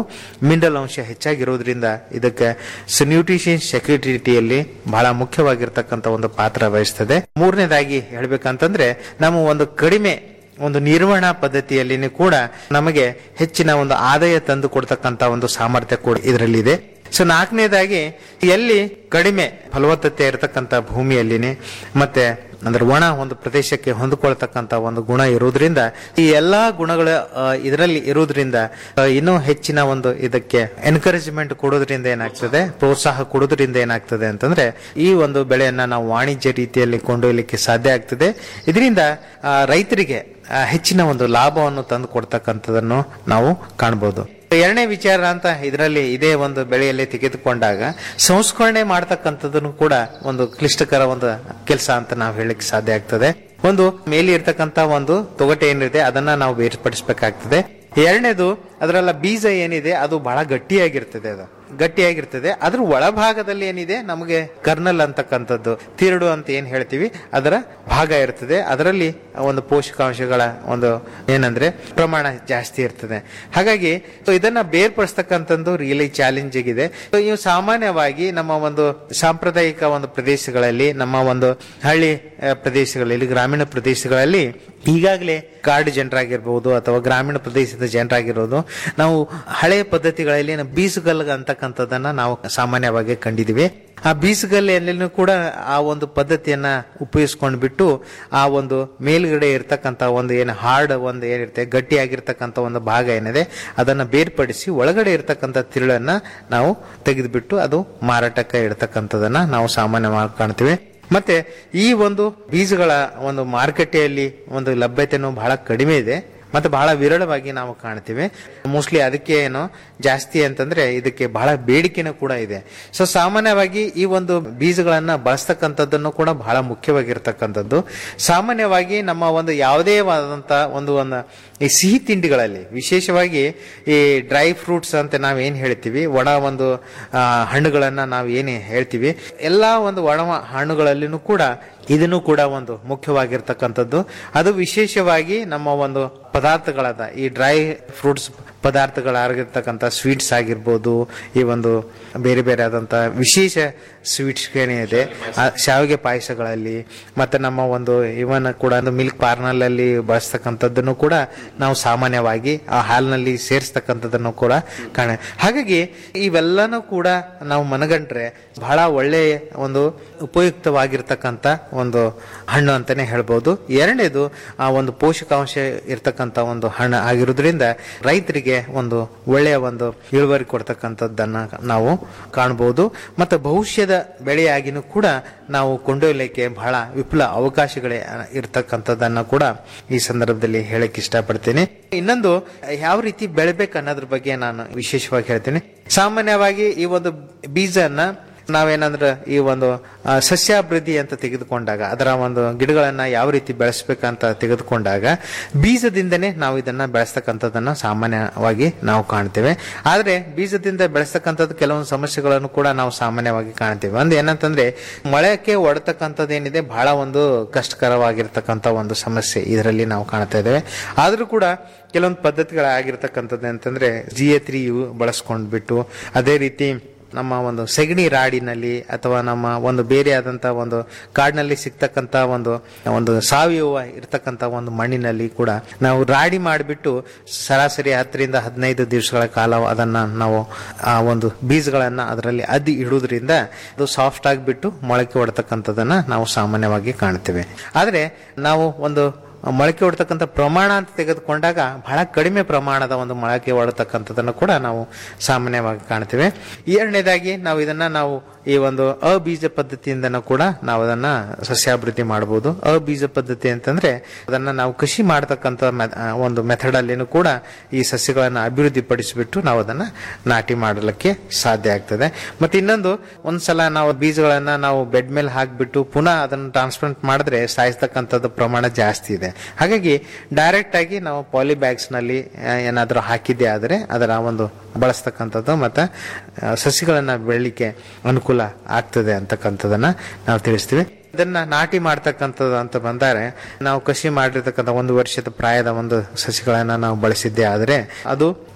Speaker 11: ಮಿನರಲ್ ಅಂಶ ಹೆಚ್ಚಾಗಿರೋದ್ರಿಂದ ಇದಕ್ಕೆ ನ್ಯೂಟ್ರಿಷನ್ ಸೆಕ್ಯೂರಿಟಿಯಲ್ಲಿ ಬಹಳ ಮುಖ್ಯವಾಗಿರ್ತಕ್ಕಂಥ ಒಂದು ಪಾತ್ರ ವಹಿಸ್ತದೆ ಮೂರನೇದಾಗಿ ಹೇಳ್ಬೇಕಂತಂದ್ರೆ ನಾವು ಒಂದು ಕಡಿಮೆ ಒಂದು ನಿರ್ವಹಣಾ ಪದ್ಧತಿಯಲ್ಲಿ ಕೂಡ ನಮಗೆ ಹೆಚ್ಚಿನ ಒಂದು ಆದಾಯ ತಂದು ಕೊಡ್ತಕ್ಕಂತ ಒಂದು ಸಾಮರ್ಥ್ಯ ಕೂಡ ಇದರಲ್ಲಿದೆ ಸೊ ನಾಲ್ಕನೇದಾಗಿ ಎಲ್ಲಿ ಕಡಿಮೆ ಫಲವತ್ತತೆ ಇರತಕ್ಕಂತ ಭೂಮಿಯಲ್ಲಿನೇ ಮತ್ತೆ ಅಂದ್ರೆ ಒಣ ಒಂದು ಪ್ರದೇಶಕ್ಕೆ ಹೊಂದಿಕೊಳ್ತಕ್ಕಂತ ಒಂದು ಗುಣ ಇರುವುದರಿಂದ ಈ ಎಲ್ಲಾ ಗುಣಗಳ ಇದರಲ್ಲಿ ಇರುವುದರಿಂದ ಆ, ಇನ್ನೂ ಹೆಚ್ಚಿನ ಒಂದು ಇದಕ್ಕೆ ಎನ್ಕರೇಜ್ಮೆಂಟ್ ಕೊಡೋದ್ರಿಂದ ಏನಾಗ್ತದೆ ಪ್ರೋತ್ಸಾಹ ಕೊಡೋದ್ರಿಂದ ಏನಾಗ್ತದೆ ಅಂತಂದ್ರೆ ಈ ಒಂದು ಬೆಳೆಯನ್ನ ನಾವು ವಾಣಿಜ್ಯ ರೀತಿಯಲ್ಲಿ ಕೊಂಡೊಯ್ಯಲಿಕ್ಕೆ ಸಾಧ್ಯ ಆಗ್ತದೆ ಇದರಿಂದ ಆ, ರೈತರಿಗೆ ಆ, ಹೆಚ್ಚಿನ ಒಂದು ಲಾಭವನ್ನು ತಂದು ಕೊಡ್ತಕ್ಕಂಥದನ್ನು ನಾವು ಕಾಣಬಹುದು ಎರಡನೇ ವಿಚಾರ ಅಂತ ಇದರಲ್ಲಿ ಇದೇ ಒಂದು ಬೆಳೆಯಲ್ಲಿ ತೆಗೆದುಕೊಂಡಾಗ ಸಂಸ್ಕರಣೆ ಮಾಡ್ತಕ್ಕಂಥದ್ದನ್ನು ಕೂಡ ಒಂದು ಕ್ಲಿಷ್ಟಕರ ಒಂದು ಕೆಲಸ ಅಂತ ನಾವು ಹೇಳಲಿಕ್ಕೆ ಸಾಧ್ಯ ಆಗ್ತದೆ ಒಂದು ಮೇಲೆ ಇರ್ತಕ್ಕಂಥ ಒಂದು ತೊಗಟೆ ಏನಿದೆ ಅದನ್ನ ನಾವು ಬೇರ್ಪಡಿಸಬೇಕಾಗ್ತದೆ ಎರಡನೇದು ಅದರಲ್ಲ ಬೀಜ ಏನಿದೆ ಅದು ಬಹಳ ಗಟ್ಟಿಯಾಗಿರ್ತದೆ ಅದು ಗಟ್ಟಿಯಾಗಿರ್ತದೆ ಅದ್ರ ಒಳಭಾಗದಲ್ಲಿ ಏನಿದೆ ನಮಗೆ ಕರ್ನಲ್ ಅಂತಕ್ಕಂಥದ್ದು ತಿರುಡು ಅಂತ ಏನ್ ಹೇಳ್ತೀವಿ ಅದರ ಭಾಗ ಇರ್ತದೆ ಅದರಲ್ಲಿ ಒಂದು ಪೋಷಕಾಂಶಗಳ ಒಂದು ಏನಂದ್ರೆ ಪ್ರಮಾಣ ಜಾಸ್ತಿ ಇರ್ತದೆ ಹಾಗಾಗಿ so ಇದನ್ನ ಬೇರ್ಪಡಿಸ್ತಕ್ಕಂಥದ್ದು ರಿಯಲಿ ಚಾಲೆಂಜಿಂಗ್ ಇದೆ So ಇವು ಸಾಮಾನ್ಯವಾಗಿ ನಮ್ಮ ಒಂದು ಸಾಂಪ್ರದಾಯಿಕ ಒಂದು ಪ್ರದೇಶಗಳಲ್ಲಿ ನಮ್ಮ ಒಂದು ಹಳ್ಳಿ ಆ, ಪ್ರದೇಶಗಳಲ್ಲಿ ಗ್ರಾಮೀಣ ಪ್ರದೇಶಗಳಲ್ಲಿ ಈಗಾಗಲೇ ಕಾಡು ಜನರಾಗಿರ್ಬೋದು ಅಥವಾ ಗ್ರಾಮೀಣ ಪ್ರದೇಶದ ಜನರಾಗಿರೋದು ನಾವು ಹಳೆಯ ಪದ್ಧತಿಗಳಲ್ಲಿ ನಾವು ಬೀಸುಗಲ್ಲು ಅಂತಕ್ಕಂಥದ್ದನ್ನ ನಾವು ಸಾಮಾನ್ಯವಾಗಿ ಕಂಡಿದ್ದೀವಿ ಆ ಬೀಸುಗಲ್ಲೆಲ್ಲೂ ಕೂಡ ಆ ಒಂದು ಪದ್ಧತಿಯನ್ನ ಉಪಯೋಗಿಸ್ಕೊಂಡು ಬಿಟ್ಟು ಆ ಒಂದು ಮೇಲ್ಗಡೆ ಇರ್ತಕ್ಕಂಥ ಒಂದು ಏನು ಹಾರ್ಡ್ ಒಂದು ಏನಿರುತ್ತೆ ಗಟ್ಟಿಯಾಗಿರ್ತಕ್ಕಂಥ ಒಂದು ಭಾಗ ಏನಿದೆ ಅದನ್ನ ಬೇರ್ಪಡಿಸಿ ಒಳಗಡೆ ಇರ್ತಕ್ಕಂಥ ತಿರುಳನ್ನ ನಾವು ತೆಗೆದುಬಿಟ್ಟು ಅದು ಮಾರಾಟಕ್ಕೆ ಇಡ್ತಕ್ಕಂಥದನ್ನ ನಾವು ಸಾಮಾನ್ಯವಾಗಿ ಕಾಣ್ತೀವಿ ಮತ್ತೆ ಈ ಒಂದು ಬೀಜಗಳ ಒಂದು ಮಾರುಕಟ್ಟೆಯಲ್ಲಿ ಒಂದು ಲಭ್ಯತೆನೂ ಬಹಳ ಕಡಿಮೆ ಇದೆ ಮತ್ತೆ ಬಹಳ ವಿರಳವಾಗಿ ನಾವು ಕಾಣ್ತೀವಿ ಮೋಸ್ಟ್ಲಿ ಅದಕ್ಕೆ ಏನು ಜಾಸ್ತಿ ಅಂತಂದ್ರೆ ಇದಕ್ಕೆ ಬಹಳ ಬೇಡಿಕೆನೂ ಕೂಡ ಇದೆ ಸೊ ಸಾಮಾನ್ಯವಾಗಿ ಈ ಒಂದು ಬೀಜಗಳನ್ನ ಬಳಸ್ತಕ್ಕಂಥದ್ದನ್ನು ಕೂಡ ಬಹಳ ಮುಖ್ಯವಾಗಿರ್ತಕ್ಕಂಥದ್ದು ಸಾಮಾನ್ಯವಾಗಿ ನಮ್ಮ ಒಂದು ಯಾವುದೇ ಆದಂತ ಒಂದು ಒಂದು ಈ ಸಿಹಿ ತಿಂಡಿಗಳಲ್ಲಿ ವಿಶೇಷವಾಗಿ ಈ ಡ್ರೈ ಫ್ರೂಟ್ಸ್ ಅಂತ ನಾವ್ ಏನ್ ಹೇಳ್ತೀವಿ ಒಣ ಒಂದು ಆ, ಹಣ್ಣುಗಳನ್ನ ನಾವು ಏನ್ ಹೇಳ್ತೀವಿ ಎಲ್ಲಾ ಒಂದು ಒಣ ಹಣ್ಣುಗಳಲ್ಲಿನೂ ಕೂಡ ಇದನ್ನು ಕೂಡ ಒಂದು ಮುಖ್ಯವಾಗಿರ್ತಕ್ಕಂಥದ್ದು ಅದು ವಿಶೇಷವಾಗಿ ನಮ್ಮ ಒಂದು ಪದಾರ್ಥಗಳಾದ ಈ ಡ್ರೈ ಫ್ರೂಟ್ಸ್ ಪದಾರ್ಥಗಳಾಗಿರ್ತಕ್ಕಂಥ ಸ್ವೀಟ್ಸ್ ಆಗಿರ್ಬೋದು ಈ ಒಂದು ಬೇರೆ ಬೇರೆ ಆದಂತ ವಿಶೇಷ ಸ್ವೀಟ್ಸ್ ಏನಿದೆ ಆ ಶಾವಿಗೆ ಪಾಯಸಗಳಲ್ಲಿ ಮತ್ತೆ ನಮ್ಮ ಒಂದು ಇವನ್ ಕೂಡ ಒಂದು ಮಿಲ್ಕ್ ಪಾರ್ನಲ್ ಬಳಸ್ತಕ್ಕಂಥದ್ದನ್ನು ಕೂಡ ನಾವು ಸಾಮಾನ್ಯವಾಗಿ ಆ ಹಾಲ್ನಲ್ಲಿ ಸೇರಿಸ್ತಕ್ಕಂಥದ್ದನ್ನು ಕೂಡ ಕಾಣ ಹಾಗಾಗಿ ಇವೆಲ್ಲನೂ ಕೂಡ ನಾವು ಮನಗಂಡ್ರೆ ಬಹಳ ಒಳ್ಳೆಯ ಒಂದು ಉಪಯುಕ್ತವಾಗಿರ್ತಕ್ಕಂಥ ಒಂದು ಹಣ್ಣು ಅಂತಾನೆ ಹೇಳ್ಬೋದು ಎರಡನೇದು ಆ ಒಂದು ಪೋಷಕಾಂಶ ಇರ್ತಕ್ಕಂಥ ಒಂದು ಹಣ್ಣು ಆಗಿರೋದ್ರಿಂದ ರೈತರಿಗೆ ಒಂದು ಒಳ್ಳೆಯ ಒಂದು ಇಳುವರಿ ಕೊಡ್ತಕ್ಕಂಥದ್ದನ್ನ ನಾವು ಕಾಣಬಹುದು ಮತ್ತೆ ಭವಿಷ್ಯದ ಬೆಳೆಯಾಗಿನೂ ಕೂಡ ನಾವು ಕೊಂಡೊಯ್ಯಲಿಕ್ಕೆ ಬಹಳ ವಿಪುಲ ಅವಕಾಶಗಳೇ ಇರ್ತಕ್ಕಂಥದ್ದನ್ನ ಕೂಡ ಈ ಸಂದರ್ಭದಲ್ಲಿ ಹೇಳಕ್ ಇಷ್ಟಪಡ್ತೀನಿ ಇನ್ನೊಂದು ಯಾವ ರೀತಿ ಬೆಳಿಬೇಕು ಅನ್ನೋದ್ರ ಬಗ್ಗೆ ನಾನು ವಿಶೇಷವಾಗಿ ಹೇಳ್ತೀನಿ ಸಾಮಾನ್ಯವಾಗಿ ಈ ಒಂದು ಬೀಜನ ನಾವೇನಂದ್ರೆ ಈ ಒಂದು ಆ, ಸಸ್ಯಾಭಿವೃದ್ಧಿ ಅಂತ ತೆಗೆದುಕೊಂಡಾಗ ಅದರ ಒಂದು ಗಿಡಗಳನ್ನ ಯಾವ ರೀತಿ ಬೆಳೆಸ್ಬೇಕಂತ ತೆಗೆದುಕೊಂಡಾಗ ಬೀಜದಿಂದನೇ ನಾವು ಇದನ್ನ ಬೆಳೆಸ್ತಕ್ಕಂಥದ್ದನ್ನ ಸಾಮಾನ್ಯವಾಗಿ ನಾವು ಕಾಣ್ತೇವೆ ಆದ್ರೆ ಬೀಜದಿಂದ ಬೆಳೆಸ್ತಕ್ಕಂಥದ್ದು ಕೆಲವೊಂದು ಸಮಸ್ಯೆಗಳನ್ನು ಕೂಡ ನಾವು ಸಾಮಾನ್ಯವಾಗಿ ಕಾಣ್ತೇವೆ ಒಂದು ಏನಂತಂದ್ರೆ ಮೊಳಕೆ ಒಡತಕ್ಕಂಥದ್ದು ಏನಿದೆ ಬಹಳ ಒಂದು ಕಷ್ಟಕರವಾಗಿರ್ತಕ್ಕಂಥ ಒಂದು ಸಮಸ್ಯೆ ಇದರಲ್ಲಿ ನಾವು ಕಾಣ್ತಾ ಇದ್ದೇವೆ ಆದ್ರೂ ಕೂಡ ಕೆಲವೊಂದು ಪದ್ಧತಿಗಳಾಗಿರ್ತಕ್ಕಂಥದ್ದು ಅಂತಂದ್ರೆ ಜಿ ಎ ತ್ರೀ ಬಳಸ್ಕೊಂಡ್ಬಿಟ್ಟು ಅದೇ ರೀತಿ ನಮ್ಮ ಒಂದು ಸೆಗಣಿ ರಾಡಿನಲ್ಲಿ ಅಥವಾ ನಮ್ಮ ಒಂದು ಬೇರೆ ಆದಂತ ಒಂದು ಕಾಡಿನಲ್ಲಿ ಸಿಗ್ತಕ್ಕಂತ ಒಂದು ಒಂದು ಸಾವಯವ ಇರ್ತಕ್ಕಂತ ಒಂದು ಮಣ್ಣಿನಲ್ಲಿ ಕೂಡ ನಾವು ರಾಡಿ ಮಾಡಿಬಿಟ್ಟು ಸರಾಸರಿ ಹತ್ತರಿಂದ ಹದಿನೈದು ದಿವಸಗಳ ಕಾಲ ಅದನ್ನ ನಾವು ಆ ಒಂದು ಬೀಜಗಳನ್ನ ಅದರಲ್ಲಿ ಅದ್ದಿ ಇಡುವುದರಿಂದ ಅದು ಸಾಫ್ಟ್ ಆಗಿಬಿಟ್ಟು ಮೊಳಕೆ ಹೊಡ್ತಕ್ಕಂಥದ್ದನ್ನ ನಾವು ಸಾಮಾನ್ಯವಾಗಿ ಕಾಣ್ತೇವೆ ಆದ್ರೆ ನಾವು ಒಂದು ಮೊಳಕೆ ಹೊಡ್ತಕ್ಕಂಥ ಪ್ರಮಾಣ ಅಂತ ತೆಗೆದುಕೊಂಡಾಗ ಬಹಳ ಕಡಿಮೆ ಪ್ರಮಾಣದ ಒಂದು ಮೊಳಕೆ ಹೊಡತಕ್ಕಂಥದ್ದನ್ನು ಕೂಡ ನಾವು ಸಾಮಾನ್ಯವಾಗಿ ಕಾಣ್ತೇವೆ ಎರಡನೇದಾಗಿ ನಾವು ಇದನ್ನ ನಾವು ಈ ಒಂದು ಅಬೀಜ ಪದ್ಧತಿಯಿಂದನೂ ಕೂಡ ನಾವು ಅದನ್ನ ಸಸ್ಯಾಭಿವೃದ್ಧಿ ಮಾಡಬಹುದು ಅಬೀಜ ಪದ್ಧತಿ ಅಂತಂದ್ರೆ ಅದನ್ನ ನಾವು ಕೃಷಿ ಮಾಡತಕ್ಕಂಥ ಮೆಥ- ಆ, ಒಂದು ಮೆಥಡ್ ಅಲ್ಲಿನೂ ಕೂಡ ಈ ಸಸ್ಯಗಳನ್ನ ಅಭಿವೃದ್ಧಿ ಪಡಿಸಿಬಿಟ್ಟು ನಾವು ಅದನ್ನ ನಾಟಿ ಮಾಡಲಿಕ್ಕೆ ಸಾಧ್ಯ ಆಗ್ತದೆ ಮತ್ತೆ ಇನ್ನೊಂದು ಒಂದ್ಸಲ ನಾವು ಬೀಜಗಳನ್ನ ನಾವು ಬೆಡ್ ಮೇಲೆ ಹಾಕ್ಬಿಟ್ಟು ಪುನಃ ಅದನ್ನು ಟ್ರಾನ್ಸ್ಪ್ಲಾಂಟ್ ಮಾಡಿದ್ರೆ ಸಾಯಿಸ್ತಕ್ಕಂಥದ್ದು ಪ್ರಮಾಣ ಜಾಸ್ತಿ ಇದೆ ಹಾಗಾಗಿ ಡೈರೆಕ್ಟ್ ಆಗಿ ನಾವು ಪಾಲಿ ಬ್ಯಾಗ್ಸ್ ನಲ್ಲಿ ಆ, ಏನಾದ್ರೂ ಹಾಕಿದ್ದೆ ಆದರೆ ಅದರ ಒಂದು ಬಳಸ್ತಕ್ಕಂಥದ್ದು ಮತ್ತೆ ಆ, ಸಸಿಗಳನ್ನ ಬೆಳಿಲಿಕ್ಕೆ ಅನುಕೂಲ ಆಗ್ತದೆ ಅಂತಕ್ಕಂಥದ್ದನ್ನ ನಾವು ತಿಳಿಸ್ತೀವಿ ಇದನ್ನ ನಾಟಿ ಮಾಡ್ತಕ್ಕಂಥದ್ದು ಅಂತ ಬಂದರೆ ನಾವು ಕೃಷಿ ಮಾಡಿರ್ತಕ್ಕಂಥ ಒಂದು ವರ್ಷದ ಪ್ರಾಯದ ಒಂದು ಸಸಿಗಳನ್ನ ನಾವು ಬಳಸಿದ್ದೆ ಆದರೆ ಅದು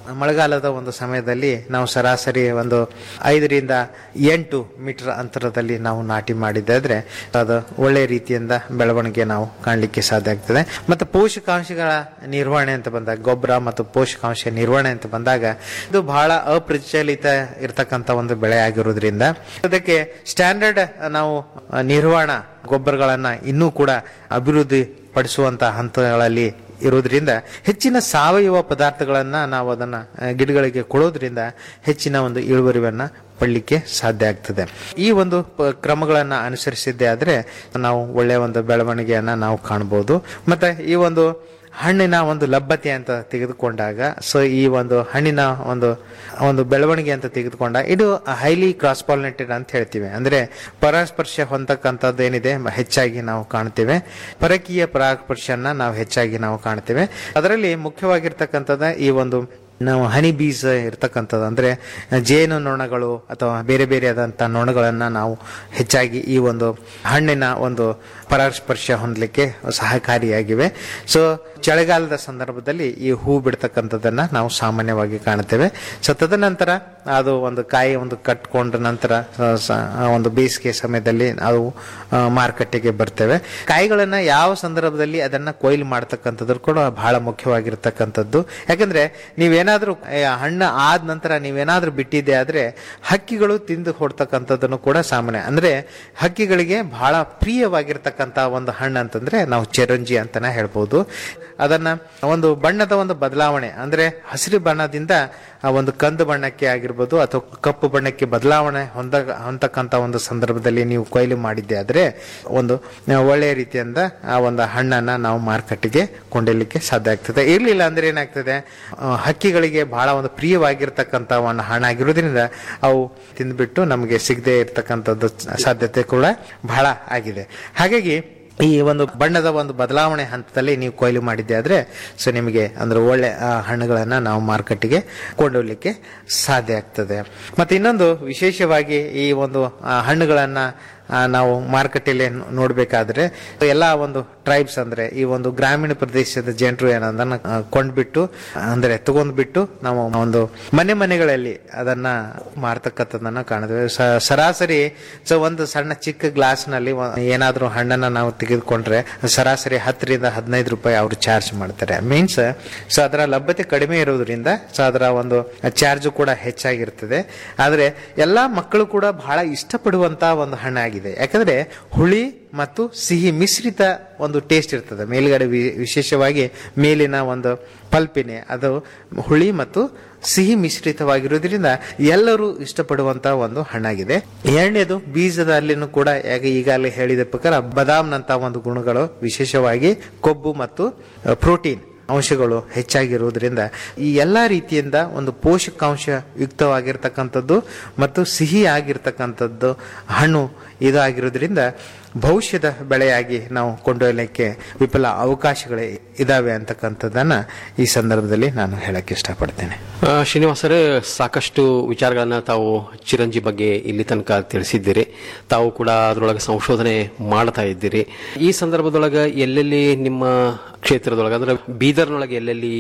Speaker 11: ಮಳೆಗಾಲದ ಒಂದು ಸಮಯದಲ್ಲಿ ನಾವು ಸರಾಸರಿ ಒಂದು ಐದರಿಂದ ಎಂಟು ಮೀಟರ್ ಅಂತರದಲ್ಲಿ ನಾವು ನಾಟಿ ಮಾಡಿದ್ದಾದ್ರೆ ಅದು ಒಳ್ಳೆ ರೀತಿಯಿಂದ ಬೆಳವಣಿಗೆ ನಾವು ಕಾಣಲಿಕ್ಕೆ ಸಾಧ್ಯ ಆಗ್ತದೆ ಮತ್ತು ಪೋಷಕಾಂಶಗಳ ನಿರ್ವಹಣೆ ಅಂತ ಬಂದಾಗ ಗೊಬ್ಬರ ಮತ್ತು ಪೋಷಕಾಂಶ ನಿರ್ವಹಣೆ ಅಂತ ಬಂದಾಗ ಇದು ಬಹಳ ಅಪ್ರಚಲಿತ ಇರತಕ್ಕಂತ ಒಂದು ಬೆಳೆ ಆಗಿರೋದ್ರಿಂದ ಅದಕ್ಕೆ ಸ್ಟ್ಯಾಂಡರ್ಡ್ ನಾವು ಆ, ನಿರ್ವಹಣಾ ಗೊಬ್ಬರಗಳನ್ನ ಇನ್ನೂ ಕೂಡ ಅಭಿವೃದ್ಧಿ ಪಡಿಸುವಂತ ಹಂತಗಳಲ್ಲಿ ಇರೋದ್ರಿಂದ ಹೆಚ್ಚಿನ ಸಾವಯವ ಪದಾರ್ಥಗಳನ್ನ ನಾವು ಅದನ್ನ ಆ, ಗಿಡಗಳಿಗೆ ಕೊಡೋದ್ರಿಂದ ಹೆಚ್ಚಿನ ಒಂದು ಇಳುವರಿಯನ್ನ ಪಡಲಿಕ್ಕೆ ಸಾಧ್ಯ ಆಗ್ತದೆ ಈ ಒಂದು ಪ- ಕ್ರಮಗಳನ್ನ ಅನುಸರಿಸಿದ್ದೇ ಆದ್ರೆ ನಾವು ಒಳ್ಳೆಯ ಒಂದು ಬೆಳವಣಿಗೆಯನ್ನ ನಾವು ಕಾಣಬಹುದು ಮತ್ತೆ ಈ ಒಂದು ಹಣ್ಣಿನ ಒಂದು ಲಭ್ಯತೆ ಅಂತ ತೆಗೆದುಕೊಂಡಾಗ ಸೊ ಈ ಒಂದು ಹಣ್ಣಿನ ಒಂದು ಒಂದು ಬೆಳವಣಿಗೆ ಅಂತ ತೆಗೆದುಕೊಂಡ ಇದು ಹೈಲಿ ಕ್ರಾಸ್ ಪಾಲಿನೇಟೆಡ್ ಅಂತ ಹೇಳ್ತೀವಿ ಅಂದ್ರೆ ಪರಾಸ್ಪರ್ಶ ಹೊಂದಕ್ಕಂಥದ್ದು ಏನಿದೆ ಹೆಚ್ಚಾಗಿ ನಾವು ಕಾಣ್ತೇವೆ ಪರಕೀಯ ಪರಾಸ್ಪರ್ಶನ ನಾವು ಹೆಚ್ಚಾಗಿ ನಾವು ಕಾಣ್ತೇವೆ ಅದರಲ್ಲಿ ಮುಖ್ಯವಾಗಿರ್ತಕ್ಕಂಥದ್ದು ಈ ಒಂದು ನಾವು ಹನಿ ಬೀಸ್ ಇರ್ತಕ್ಕಂಥದ್ದು ಅಂದ್ರೆ ಜೇನು ನೊಣಗಳು ಅಥವಾ ಬೇರೆ ಬೇರೆ ಆದಂಥ ನೊಣಗಳನ್ನ ನಾವು ಹೆಚ್ಚಾಗಿ ಈ ಒಂದು ಹಣ್ಣಿನ ಒಂದು ಪರಾಸ್ಪರ್ಶ ಹೊಂದಲಿಕ್ಕೆ ಸಹಕಾರಿಯಾಗಿವೆ ಸೊ ಚಳಿಗಾಲದ ಸಂದರ್ಭದಲ್ಲಿ ಈ ಹೂ ಬಿಡ್ತಕ್ಕಂಥದ್ದನ್ನ ನಾವು ಸಾಮಾನ್ಯವಾಗಿ ಕಾಣುತ್ತೇವೆ ಸೊ ತದನಂತರ ಅದು ಒಂದು ಕಾಯಿ ಒಂದು ಕಟ್ಕೊಂಡ ನಂತರ ಸ- ಸ- ಒಂದು ಬೇಸಿಗೆ ಸಮಯದಲ್ಲಿ ಅವು ಆ, ಮಾರುಕಟ್ಟೆಗೆ ಬರ್ತೇವೆ ಕಾಯಿಗಳನ್ನ ಯಾವ ಸಂದರ್ಭದಲ್ಲಿ ಅದನ್ನ ಕೊಯ್ಲು ಮಾಡ್ತಕ್ಕಂಥದ್ದು ಕೂಡ ಬಹಳ ಮುಖ್ಯವಾಗಿರ್ತಕ್ಕಂಥದ್ದು ಯಾಕಂದ್ರೆ ನೀವೇನಾದ್ರೂ ಏ, ಹಣ್ಣು ಆದ ನಂತರ ನೀವೇನಾದ್ರೂ ಬಿಟ್ಟಿದೆ ಆದ್ರೆ ಹಕ್ಕಿಗಳು ತಿಂದು ಹೊಡ್ತಕ್ಕಂಥದ್ದನ್ನು ಕೂಡ ಸಾಮಾನ್ಯ ಅಂದ್ರೆ ಹಕ್ಕಿಗಳಿಗೆ ಬಹಳ ಪ್ರಿಯವಾಗಿರ್ತಕ್ಕಂಥ ಒಂದು ಹಣ್ಣು ಅಂತಂದ್ರೆ ನಾವು ಚಿರಂಜಿ ಅಂತಾನೆ ಹೇಳ್ಬೋದು ಅದನ್ನ ಒಂದು ಬಣ್ಣದ ಒಂದು ಬದಲಾವಣೆ ಅಂದ್ರೆ ಹಸಿರು ಬಣ್ಣದಿಂದ ಆ ಒಂದು ಕಂದು ಬಣ್ಣಕ್ಕೆ ಆಗಿರ್ಬೋದು ಅಥವಾ ಕಪ್ಪು ಬಣ್ಣಕ್ಕೆ ಬದಲಾವಣೆ ಹೊಂದ ಹೊಂದಕ್ಕಂತ ಒಂದು ಸಂದರ್ಭದಲ್ಲಿ ನೀವು ಕೊಯ್ಲು ಮಾಡಿದ್ದೆ ಆದ್ರೆ ಒಂದು ಒಳ್ಳೆಯ ರೀತಿಯಿಂದ ಆ ಒಂದು ಹಣ್ಣನ್ನ ನಾವು ಮಾರುಕಟ್ಟೆಗೆ ಕೊಂಡೊಯ್ಲಿಕ್ಕೆ ಸಾಧ್ಯ ಆಗ್ತದೆ ಇರ್ಲಿಲ್ಲ ಅಂದ್ರೆ ಏನಾಗ್ತದೆ ಆ, ಹಕ್ಕಿಗಳಿಗೆ ಬಹಳ ಒಂದು ಪ್ರಿಯವಾಗಿರ್ತಕ್ಕಂಥ ಒಂದು ಹಣ ಆಗಿರೋದ್ರಿಂದ ಅವು ತಿಂದ್ಬಿಟ್ಟು ನಮಗೆ ಸಿಗದೆ ಇರ್ತಕ್ಕಂಥದ್ದು ಸಾಧ್ಯತೆ ಕೂಡ ಬಹಳ ಆಗಿದೆ ಹಾಗಾಗಿ ಈ ಒಂದು ಬಣ್ಣದ ಒಂದು ಬದಲಾವಣೆ ಹಂತದಲ್ಲಿ ನೀವು ಕೊಯ್ಲು ಮಾಡಿದ್ದೆ ಆದ್ರೆ ಸೊ ನಿಮಗೆ ಅಂದ್ರೆ ಒಳ್ಳೆ ಆ, ಹಣ್ಣುಗಳನ್ನ ನಾವು ಮಾರುಕಟ್ಟೆಗೆ ಕೊಂಡೊಯ್ಲಿಕ್ಕೆ ಸಾಧ್ಯ ಆಗ್ತದೆ ಮತ್ತೆ ಇನ್ನೊಂದು ವಿಶೇಷವಾಗಿ ಈ ಒಂದು ಆ, ಹಣ್ಣುಗಳನ್ನ ಆ, ನಾವು ಮಾರುಕಟ್ಟೆಯಲ್ಲಿ ನೋಡಬೇಕಾದ್ರೆ ಎಲ್ಲ ಒಂದು ಟ್ರೈಬ್ಸ್ ಅಂದ್ರೆ ಈ ಒಂದು ಗ್ರಾಮೀಣ ಪ್ರದೇಶದ ಜನರು ಏನದನ್ನ ಆ, ಕೊಂಡ್ಬಿಟ್ಟು ಅಂದ್ರೆ ತಗೊಂಡ್ಬಿಟ್ಟು ನಾವು ಒಂದು ಮನೆ ಮನೆಗಳಲ್ಲಿ ಅದನ್ನ ಮಾರ್ತಕ್ಕಂಥದ್ದನ್ನ ಕಾಣಿದ್ವಿ ಸ- ಸರಾಸರಿ ಸೊ ಒಂದು ಸಣ್ಣ ಚಿಕ್ಕ ಗ್ಲಾಸ್ ನಲ್ಲಿ ಒ- ಏನಾದ್ರೂ ಹಣ್ಣನ್ನ ನಾವು ತೆಗೆದುಕೊಂಡ್ರೆ ಸರಾಸರಿ ಹತ್ತರಿಂದ ಹದಿನೈದು ರೂಪಾಯಿ ಅವರು ಚಾರ್ಜ್ ಮಾಡ್ತಾರೆ ಮೀನ್ಸ್ ಸೊ ಅದರ ಲಭ್ಯತೆ ಕಡಿಮೆ ಇರೋದ್ರಿಂದ ಸೊ ಅದರ ಒಂದು ಚಾರ್ಜ್ ಕೂಡ ಹೆಚ್ಚಾಗಿರ್ತದೆ ಆದ್ರೆ ಎಲ್ಲಾ ಮಕ್ಕಳು ಕೂಡ ಬಹಳ ಇಷ್ಟಪಡುವಂತ ಒಂದು ಹಣ್ಣಾಗಿದೆ ಯಾಕಂದ್ರೆ ಹುಳಿ ಮತ್ತು ಸಿಹಿ ಮಿಶ್ರಿತ ಒಂದು ಟೇಸ್ಟ್ ಇರ್ತದೆ ಮೇಲ್ಗಡೆ ವಿ- ವಿಶೇಷವಾಗಿ ಮೇಲಿನ ಒಂದು ಪಲ್ಪಿನೆ ಅದು ಹುಳಿ ಮತ್ತು ಸಿಹಿ ಮಿಶ್ರಿತವಾಗಿರೋದ್ರಿಂದ ಎಲ್ಲರೂ ಇಷ್ಟಪಡುವಂತ ಒಂದು ಹಣ್ಣಾಗಿದೆ ಎರಡನೇದು ಬೀಜದಲ್ಲಿನೂ ಕೂಡ ಯಾಕ ಈಗಾಗಲೇ ಹೇಳಿದ ಪ್ರಕಾರ ಬದಾಮ್ನಂತ ಒಂದು ಗುಣಗಳು ವಿಶೇಷವಾಗಿ ಕೊಬ್ಬು ಮತ್ತು ಪ್ರೋಟೀನ್ ಅಂಶಗಳು ಹೆಚ್ಚಾಗಿರುವುದರಿಂದ ಈ ಎಲ್ಲಾ ರೀತಿಯಿಂದ ಒಂದು ಪೋಷಕಾಂಶ ಯುಕ್ತವಾಗಿರ್ತಕ್ಕಂಥದ್ದು ಮತ್ತು ಸಿಹಿ ಆಗಿರ್ತಕ್ಕಂಥದ್ದು ಹಣ್ಣು ಇದಾಗಿರೋದ್ರಿಂದ ಭವಿಷ್ಯದ ಬೆಳೆಯಾಗಿ ನಾವು ಕೊಂಡೊಯ್ಯಲಿಕ್ಕೆ ವಿಫಲ ಅವಕಾಶಗಳೇ ಇದಾವೆ ಅಂತಕ್ಕಂಥದ್ದನ್ನ ಈ ಸಂದರ್ಭದಲ್ಲಿ ನಾನು ಹೇಳಕ್ಕೆ ಇಷ್ಟಪಡ್ತೇನೆ
Speaker 8: ಆ, ಶ್ರೀನಿವಾಸರೇ ಸಾಕಷ್ಟು ವಿಚಾರಗಳನ್ನ ತಾವು ಚಿರಂಜಿ ಬಗ್ಗೆ ಇಲ್ಲಿ ತನಕ ತಿಳಿಸಿದ್ದೀರಿ ತಾವು ಕೂಡ ಅದರೊಳಗೆ ಸಂಶೋಧನೆ ಮಾಡ್ತಾ ಇದ್ದೀರಿ ಈ ಸಂದರ್ಭದೊಳಗೆ ಎಲ್ಲೆಲ್ಲಿ ನಿಮ್ಮ ಕ್ಷೇತ್ರದೊಳಗೆ ಅಂದ್ರೆ ಬೀದರ್ನೊಳಗೆ ಎಲ್ಲೆಲ್ಲಿ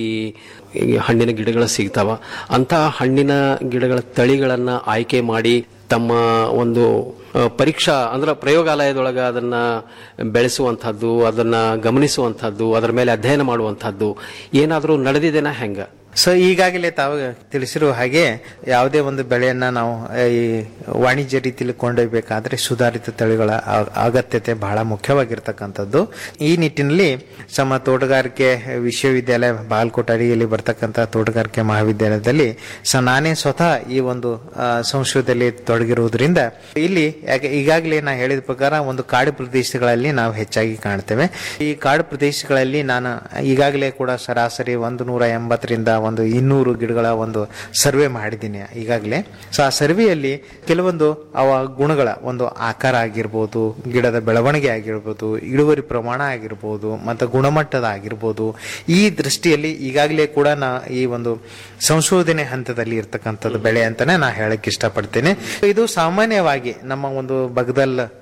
Speaker 8: ಈ ಹಣ್ಣಿನ ಗಿಡಗಳು ಸಿಗ್ತಾವ ಅಂತ ಹಣ್ಣಿನ ಗಿಡಗಳ ತಳಿಗಳನ್ನ ಆಯ್ಕೆ ಮಾಡಿ ತಮ್ಮ ಒಂದು ಆ, ಪರೀಕ್ಷಾ ಅಂದ್ರೆ ಪ್ರಯೋಗಾಲಯದೊಳಗೆ ಅದನ್ನ ಬೆಳೆಸುವಂತಹದ್ದು ಅದನ್ನ ಗಮನಿಸುವಂತಹದ್ದು ಅದರ ಮೇಲೆ ಅಧ್ಯಯನ ಮಾಡುವಂತಹದ್ದು ಏನಾದರೂ ನಡೆದಿದೆನಾ ಹೆಂಗ
Speaker 11: ಸೊ ಈಗಾಗಲೇ ತಾವು ತಿಳಿಸಿರುವ ಹಾಗೆ ಯಾವುದೇ ಒಂದು ಬೆಳೆಯನ್ನ ನಾವು ಆ, ಈ ವಾಣಿಜ್ಯ ರೀತಿಯಲ್ಲಿ ಕೊಂಡೊಯ್ಯಬೇಕಾದ್ರೆ ಸುಧಾರಿತ ತಳಿಗಳ ಆ- ಅಗತ್ಯತೆ ಬಹಳ ಮುಖ್ಯವಾಗಿರ್ತಕ್ಕಂಥದ್ದು ಈ ನಿಟ್ಟಿನಲ್ಲಿ ನಮ್ಮ ತೋಟಗಾರಿಕೆ ವಿಶ್ವವಿದ್ಯಾಲಯ ಬಾಗಲಕೋಟೆ ಅಡಿಯಲ್ಲಿ ಬರ್ತಕ್ಕಂಥ ತೋಟಗಾರಿಕೆ ಮಹಾವಿದ್ಯಾಲಯದಲ್ಲಿ ಸೊ ನಾನೇ ಸ್ವತಃ ಈ ಒಂದು ಆ, ಸಂಶೋಧನೆಯಲ್ಲಿ ತೊಡಗಿರುವುದರಿಂದ ಇಲ್ಲಿ ಯಾಕೆ ಈಗಾಗಲೇ ನಾ ಹೇಳಿದ ಪ್ರಕಾರ ಒಂದು ಕಾಡು ಪ್ರದೇಶಗಳಲ್ಲಿ ನಾವು ಹೆಚ್ಚಾಗಿ ಕಾಣ್ತೇವೆ ಈ ಕಾಡು ಪ್ರದೇಶಗಳಲ್ಲಿ ನಾನು ಈಗಾಗಲೇ ಕೂಡ ಸರಾಸರಿ ಒಂದು ನೂರ ಎಂಬತ್ತರಿಂದ ಒಂದು ಇನ್ನೂರು ಗಿಡಗಳ ಒಂದು ಸರ್ವೆ ಮಾಡಿದ್ದೀನಿ ಈಗಾಗಲೇ ಸೊ ಆ ಸರ್ವೆಯಲ್ಲಿ ಕೆಲವೊಂದು ಅವ ಗುಣಗಳ ಒಂದು ಆಕಾರ ಆಗಿರ್ಬೋದು ಗಿಡದ ಬೆಳವಣಿಗೆ ಆಗಿರ್ಬೋದು ಇಳುವರಿ ಪ್ರಮಾಣ ಆಗಿರ್ಬೋದು ಮತ್ತು ಗುಣಮಟ್ಟದ ಆಗಿರ್ಬೋದು ಈ ದೃಷ್ಟಿಯಲ್ಲಿ ಈಗಾಗಲೇ ಕೂಡ ನಾ ಈ ಒಂದು ಸಂಶೋಧನೆ ಹಂತದಲ್ಲಿ ಇರ್ತಕ್ಕಂಥದ್ದು ಬೆಳೆ ಅಂತಾನೆ ನಾ ಹೇಳಕ್ ಇಷ್ಟಪಡ್ತೇನೆ ಇದು ಸಾಮಾನ್ಯವಾಗಿ ನಮ್ಮ ಒಂದು ಬಗದಲ್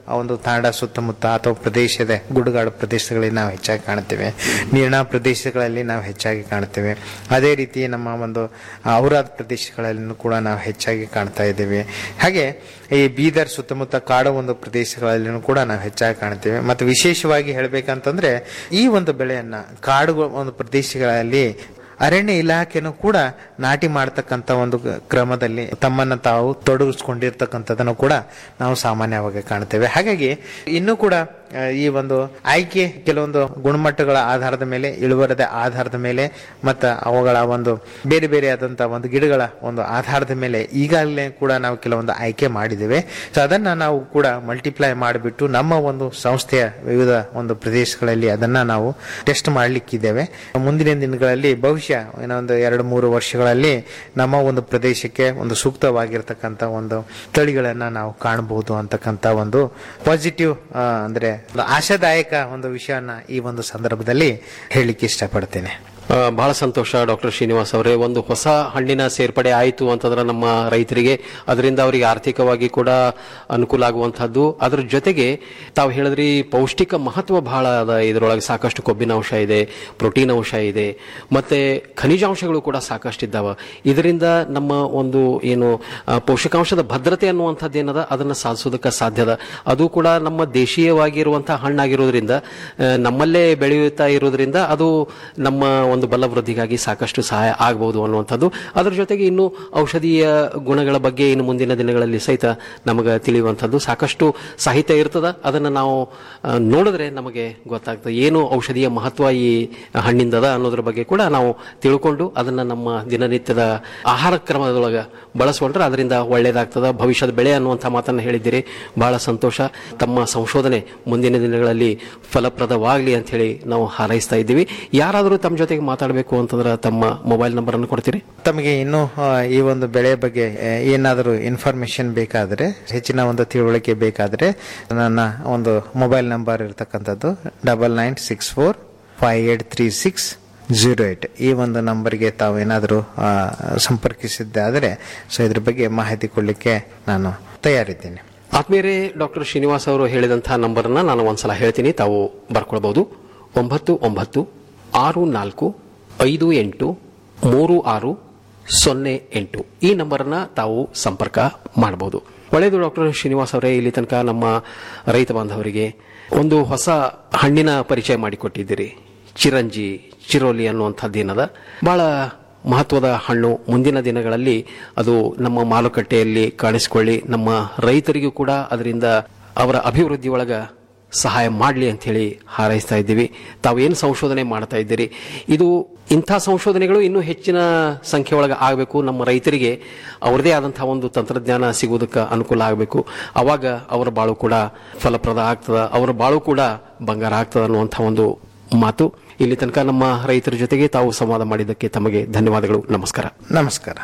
Speaker 11: ಆ ಒಂದು ತಾಂಡ ಸುತ್ತಮುತ್ತ ಅಥವಾ ಪ್ರದೇಶದ ಗುಡ್ಡಗಾಡು ಪ್ರದೇಶಗಳಲ್ಲಿ ನಾವು ಹೆಚ್ಚಾಗಿ ಕಾಣ್ತೇವೆ ನೀರಿನ ಪ್ರದೇಶಗಳಲ್ಲಿ ನಾವು ಹೆಚ್ಚಾಗಿ ಕಾಣ್ತೇವೆ ಅದೇ ರೀತಿ ನಮ್ಮ ಒಂದು ಔರಾದ ಪ್ರದೇಶಗಳಲ್ಲೂ ಕೂಡ ನಾವು ಹೆಚ್ಚಾಗಿ ಕಾಣ್ತಾ ಇದ್ದೇವೆ ಹಾಗೆ ಈ ಬೀದರ್ ಸುತ್ತಮುತ್ತ ಕಾಡು ಒಂದು ಪ್ರದೇಶಗಳಲ್ಲಿನೂ ಕೂಡ ನಾವು ಹೆಚ್ಚಾಗಿ ಕಾಣ್ತೇವೆ ಮತ್ತು ವಿಶೇಷವಾಗಿ ಹೇಳಬೇಕಂತಂದ್ರೆ ಈ ಒಂದು ಬೆಳೆಯನ್ನ ಕಾಡು ಒಂದು ಪ್ರದೇಶಗಳಲ್ಲಿ ಅರಣ್ಯ ಇಲಾಖೆನೂ ಕೂಡ ನಾಟಿ ಮಾಡತಕ್ಕಂತ ಒಂದು ಕ್ರಮದಲ್ಲಿ ತಮ್ಮನ್ನ ತಾವು ತೊಡಗಿಸ್ಕೊಂಡಿರ್ತಕ್ಕಂಥದ್ದನ್ನು ಕೂಡ ನಾವು ಸಾಮಾನ್ಯವಾಗಿ ಕಾಣ್ತೇವೆ ಹಾಗಾಗಿ ಇನ್ನೂ ಕೂಡ ಆ, ಈ ಒಂದು ಆಯ್ಕೆ ಕೆಲವೊಂದು ಗುಣಮಟ್ಟಗಳ ಆಧಾರದ ಮೇಲೆ ಇಳುವರದ ಆಧಾರದ ಮೇಲೆ ಮತ್ತು ಅವುಗಳ ಒಂದು ಬೇರೆ ಬೇರೆ ಆದಂತಹ ಒಂದು ಗಿಡಗಳ ಒಂದು ಆಧಾರದ ಮೇಲೆ ಈಗಾಗಲೇ ಕೂಡ ನಾವು ಕೆಲವೊಂದು ಆಯ್ಕೆ ಮಾಡಿದ್ದೇವೆ ಸೊ ಅದನ್ನ ನಾವು ಕೂಡ ಮಲ್ಟಿಪ್ಲೈ ಮಾಡಿಬಿಟ್ಟು ನಮ್ಮ ಒಂದು ಸಂಸ್ಥೆಯ ವಿವಿಧ ಒಂದು ಪ್ರದೇಶಗಳಲ್ಲಿ ಅದನ್ನ ನಾವು ಟೆಸ್ಟ್ ಮಾಡಲಿಕ್ಕಿದ್ದೇವೆ ಮುಂದಿನ ದಿನಗಳಲ್ಲಿ ಬಹುಶಃ ಇನ್ನೊಂದು ಎರಡು ಮೂರು ವರ್ಷಗಳಲ್ಲಿ ನಮ್ಮ ಒಂದು ಪ್ರದೇಶಕ್ಕೆ ಒಂದು ಸೂಕ್ತವಾಗಿರ್ತಕ್ಕಂಥ ಒಂದು ತಳಿಗಳನ್ನ ನಾವು ಕಾಣಬಹುದು ಅಂತಕ್ಕಂಥ ಒಂದು ಪಾಸಿಟಿವ್ ಅಂದ್ರೆ ಒಂದು ಆಶಾದಾಯಕ ಒಂದು ವಿಷಯನ ಈ ಒಂದು ಸಂದರ್ಭದಲ್ಲಿ ಹೇಳಲಿಕ್ಕೆ ಇಷ್ಟಪಡ್ತೇನೆ
Speaker 8: ಆ, ಬಹಳ ಸಂತೋಷ ಡಾಕ್ಟರ್ ಶ್ರೀನಿವಾಸ್ ಅವರೇ ಒಂದು ಹೊಸ ಹಣ್ಣಿನ ಸೇರ್ಪಡೆ ಆಯಿತು ಅಂತಂದ್ರೆ ನಮ್ಮ ರೈತರಿಗೆ ಅದರಿಂದ ಅವರಿಗೆ ಆರ್ಥಿಕವಾಗಿ ಕೂಡ ಅನುಕೂಲ ಆಗುವಂತಹದ್ದು ಅದ್ರ ಜೊತೆಗೆ ತಾವು ಹೇಳಿದ್ರಿ ಪೌಷ್ಟಿಕ ಮಹತ್ವ ಬಹಳ ಅದ ಇದರೊಳಗೆ ಸಾಕಷ್ಟು ಕೊಬ್ಬಿನ ಅಂಶ ಇದೆ ಪ್ರೋಟೀನ್ ಅಂಶ ಇದೆ ಮತ್ತೆ ಖನಿಜಾಂಶಗಳು ಕೂಡ ಸಾಕಷ್ಟು ಇದ್ದಾವ ಇದರಿಂದ ನಮ್ಮ ಒಂದು ಏನು ಆ, ಪೋಷಕಾಂಶದ ಭದ್ರತೆ ಅನ್ನುವಂಥದ್ದು ಏನದ ಅದನ್ನ ಸಾಧಿಸೋದಕ್ಕೆ ಸಾಧ್ಯದ ಅದು ಕೂಡ ನಮ್ಮ ದೇಶೀಯವಾಗಿರುವಂತಹ ಹಣ್ಣಾಗಿರೋದ್ರಿಂದ ಆ, ನಮ್ಮಲ್ಲೇ ಬೆಳೆಯುತ್ತಾ ಇರೋದ್ರಿಂದ ಅದು ನಮ್ಮ ಒಂದು ಬಲವೃದ್ಧಿಗಾಗಿ ಸಾಕಷ್ಟು ಸಹಾಯ ಆಗಬಹುದು ಅನ್ನುವಂಥದ್ದು ಅದರ ಜೊತೆಗೆ ಇನ್ನು ಔಷಧೀಯ ಗುಣಗಳ ಬಗ್ಗೆ ಇನ್ನು ಮುಂದಿನ ದಿನಗಳಲ್ಲಿ ಸಹಿತ ನಮಗೆ ತಿಳಿಯುವಂಥದ್ದು ಸಾಕಷ್ಟು ಸಾಹಿತ್ಯ ಇರ್ತದ ಅದನ್ನು ನಾವು ಆ, ನೋಡಿದ್ರೆ ನಮಗೆ ಗೊತ್ತಾಗ್ತದೆ ಏನು ಔಷಧೀಯ ಮಹತ್ವ ಈ ಹಣ್ಣಿಂದದ ಅನ್ನೋದ್ರ ಬಗ್ಗೆ ಕೂಡ ನಾವು ತಿಳ್ಕೊಂಡು ಅದನ್ನ ನಮ್ಮ ದಿನನಿತ್ಯದ ಆಹಾರ ಕ್ರಮದೊಳಗೆ ಬಳಸ್ಕೊಂಡ್ರೆ ಅದರಿಂದ ಒಳ್ಳೇದಾಗ್ತದ ಭವಿಷ್ಯದ ಬೆಳೆ ಅನ್ನುವಂಥ ಮಾತನ್ನು ಹೇಳಿದ್ದೀರಿ ಬಹಳ ಸಂತೋಷ ತಮ್ಮ ಸಂಶೋಧನೆ ಮುಂದಿನ ದಿನಗಳಲ್ಲಿ ಫಲಪ್ರದವಾಗಲಿ ಅಂತ ಹೇಳಿ ನಾವು ಹಾರೈಸ್ತಾ ಇದ್ದೀವಿ ಯಾರಾದರೂ ತಮ್ಮ ಜೊತೆಗೆ ಮಾತಾಡಬೇಕು ಅಂತಂದ್ರೆ ತಮ್ಮ ಮೊಬೈಲ್ ನಂಬರ್ ಅನ್ನು ಕೊಡ್ತೀರಿ
Speaker 11: ತಮಗೆ ಇನ್ನೂ ಆ, ಈ ಒಂದು ಬೆಳೆ ಬಗ್ಗೆ ಆ, ಏನಾದರೂ ಇನ್ಫಾರ್ಮೇಶನ್ ಬೇಕಾದರೆ ಹೆಚ್ಚಿನ ಒಂದು ತಿಳುವಳಿಕೆ ಬೇಕಾದರೆ ನನ್ನ ಒಂದು ಮೊಬೈಲ್ ನಂಬರ್ ಇರತಕ್ಕಂಥದ್ದು double nine six four five eight three six zero eight ಈ ಒಂದು ನಂಬರ್ಗೆ ತಾವು ಏನಾದರೂ ಆ, ಸಂಪರ್ಕಿಸಿದ್ದಾದರೆ ಸೊ ಇದ್ರ ಬಗ್ಗೆ ಮಾಹಿತಿ ಕೊಡಲಿಕ್ಕೆ ನಾನು ತಯಾರಿದ್ದೇನೆ
Speaker 8: ಆತ್ಮೀಯರೇ ಡಾಕ್ಟರ್ ಶ್ರೀನಿವಾಸ್ ಅವರು ಹೇಳಿದಂತಹ ನಂಬರ್ನ ನಾನು ಒಂದ್ಸಲ ಹೇಳ್ತೀನಿ ತಾವು ಬರ್ಕೊಳ್ಬಹುದು ಒಂಬತ್ತು ಒಂಬತ್ತು ಆರು ನಾಲ್ಕು ಐದು ಎಂಟು ಮೂರು ಆರು ಸೊನ್ನೆ ಎಂಟು ಈ ನಂಬರ್ನ ತಾವು ಸಂಪರ್ಕ ಮಾಡಬಹುದು ಒಳ್ಳೆಯದು ಡಾಕ್ಟರ್ ಶ್ರೀನಿವಾಸ್ ಅವರೇ ಇಲ್ಲಿ ತನಕ ನಮ್ಮ ರೈತ ಬಾಂಧವರಿಗೆ ಒಂದು ಹೊಸ ಹಣ್ಣಿನ ಪರಿಚಯ ಮಾಡಿಕೊಟ್ಟಿದ್ದೀರಿ ಚಿರಂಜಿ ಚಿರೋಲಿ ಅನ್ನುವಂಥದ್ದೇನದ ಬಹಳ ಮಹತ್ವದ ಹಣ್ಣು ಮುಂದಿನ ದಿನಗಳಲ್ಲಿ ಅದು ನಮ್ಮ ಮಾರುಕಟ್ಟೆಯಲ್ಲಿ ಕಾಣಿಸಿಕೊಳ್ಳಿ ನಮ್ಮ ರೈತರಿಗೂ ಕೂಡ ಅದರಿಂದ ಅವರ ಅಭಿವೃದ್ಧಿ ಒಳಗ ಸಹಾಯ ಮಾಡಲಿ ಅಂತ ಹೇಳಿ ಹಾರೈಸ್ತಾ ಇದ್ದೀವಿ ತಾವು ಏನು ಸಂಶೋಧನೆ ಮಾಡ್ತಾ ಇದ್ದೀರಿ ಇದು ಇಂಥ ಸಂಶೋಧನೆಗಳು ಇನ್ನೂ ಹೆಚ್ಚಿನ ಸಂಖ್ಯೆ ಒಳಗೆ ಆಗಬೇಕು ನಮ್ಮ ರೈತರಿಗೆ ಅವರದೇ ಆದಂತಹ ಒಂದು ತಂತ್ರಜ್ಞಾನ ಸಿಗುವುದಕ್ಕೆ ಅನುಕೂಲ ಆಗಬೇಕು ಅವಾಗ ಅವರ ಬಾಳು ಕೂಡ ಫಲಪ್ರದ ಆಗ್ತದ ಅವರ ಬಾಳು ಕೂಡ ಬಂಗಾರ ಆಗ್ತದ ಅನ್ನುವಂಥ ಒಂದು ಮಾತು ಇಲ್ಲಿ ತನಕ ನಮ್ಮ ರೈತರ ಜೊತೆಗೆ ತಾವು ಸಂವಾದ ಮಾಡಿದ್ದಕ್ಕೆ ತಮಗೆ ಧನ್ಯವಾದಗಳು ನಮಸ್ಕಾರ
Speaker 11: ನಮಸ್ಕಾರ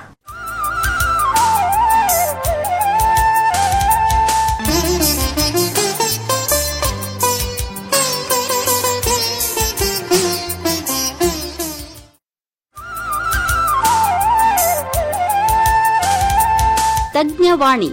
Speaker 10: ತಜ್ಞವಾಣಿ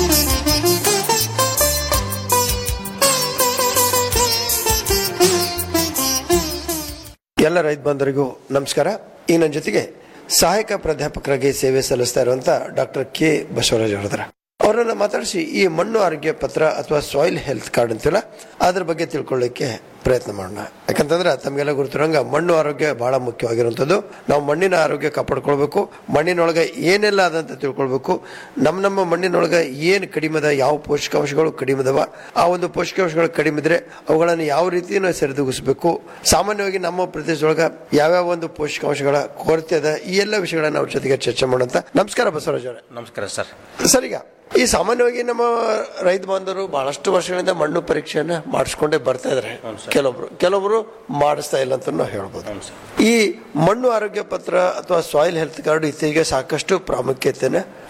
Speaker 12: ಎಲ್ಲ ರೈತ ಬಂಧುರಿಗೂ ನಮಸ್ಕಾರ ಈ ನನ್ನ ಜೊತೆಗೆ ಸಹಾಯಕ ಪ್ರಾಧ್ಯಾಪಕರಾಗಿ ಸೇವೆ ಸಲ್ಲಿಸ್ತಾ ಇರುವಂತ ಡಾಕ್ಟರ್ ಕೆ ಬಸವರಾಜ್ ಅವರದ್ರ ಅವರನ್ನ ಮಾತಾಡಿಸಿ ಈ ಮಣ್ಣು ಆರೋಗ್ಯ ಪತ್ರ ಅಥವಾ ಸಾಯಿಲ್ ಹೆಲ್ತ್ ಕಾರ್ಡ್ ಅಂತೀವಲ್ಲ ಅದ್ರ ಬಗ್ಗೆ ತಿಳ್ಕೊಳ್ಳಿಕ್ಕೆ ಪ್ರಯತ್ನ ಮಾಡೋಣ ಯಾಕಂತಂದ್ರೆ ತಮಗೆಲ್ಲ ಗೊತ್ತಿರೋಂಗ ಮಣ್ಣು ಆರೋಗ್ಯ ಬಹಳ ಮುಖ್ಯವಾಗಿರುವಂಥದ್ದು ನಾವು ಮಣ್ಣಿನ ಆರೋಗ್ಯ ಕಾಪಾಡ್ಕೊಳ್ಬೇಕು ಮಣ್ಣಿನೊಳಗೆ ಏನೆಲ್ಲ ಅದಂತ ತಿಳ್ಕೊಳ್ಬೇಕು ನಮ್ಮ ನಮ್ಮ ಮಣ್ಣಿನೊಳಗೆ ಏನು ಕಡಿಮೆ ಅದ ಯಾವ ಪೋಷಕಾಂಶಗಳು ಕಡಿಮೆ ಅದಾವ ಆ ಒಂದು ಪೋಷಕಾಂಶಗಳು ಕಡಿಮೆ ಇದ್ರೆ ಅವುಗಳನ್ನು ಯಾವ ರೀತಿ ನಾವು ಸರಿದೂಗಿಸಬೇಕು ಸಾಮಾನ್ಯವಾಗಿ ನಮ್ಮ ಪ್ರದೇಶದೊಳಗೆ ಯಾವ್ಯಾವ ಒಂದು ಪೋಷಕಾಂಶಗಳ ಕೊರತೆ ಅದ ಈ ಎಲ್ಲ ವಿಷಯಗಳನ್ನ ಅವ್ರ ಜೊತೆಗೆ ಚರ್ಚೆ ಮಾಡೋಂತ ನಮಸ್ಕಾರ ಬಸವರಾಜ್ ಅವರೇ
Speaker 13: ನಮಸ್ಕಾರ ಸರ್
Speaker 12: ಸರ್ ಈಗ ಈ ಸಾಮಾನ್ಯವಾಗಿ ನಮ್ಮ ರೈತ ಬಾಂಧವರು ಬಹಳಷ್ಟು ವರ್ಷಗಳಿಂದ ಮಣ್ಣು ಪರೀಕ್ಷೆಯನ್ನ ಮಾಡಿಸ್ಕೊಂಡೇ ಬರ್ತಾ ಇದಾರೆ ಕೆಲವೊಬ್ರು ಕೆಲವೊಬ್ರು ಮಾಡಿಸ್ತಾ ಇಲ್ಲ ಅಂತ ನಾವು ಹೇಳ್ಬೋದು ಈ ಮಣ್ಣು ಆರೋಗ್ಯ ಪತ್ರ ಅಥವಾ ಸಾಯಿಲ್ ಹೆಲ್ತ್ ಕಾರ್ಡ್ ಇತ್ತೀಚೆಗೆ ಸಾಕಷ್ಟು ಪ್ರಾಮುಖ್ಯತೆಯನ್ನು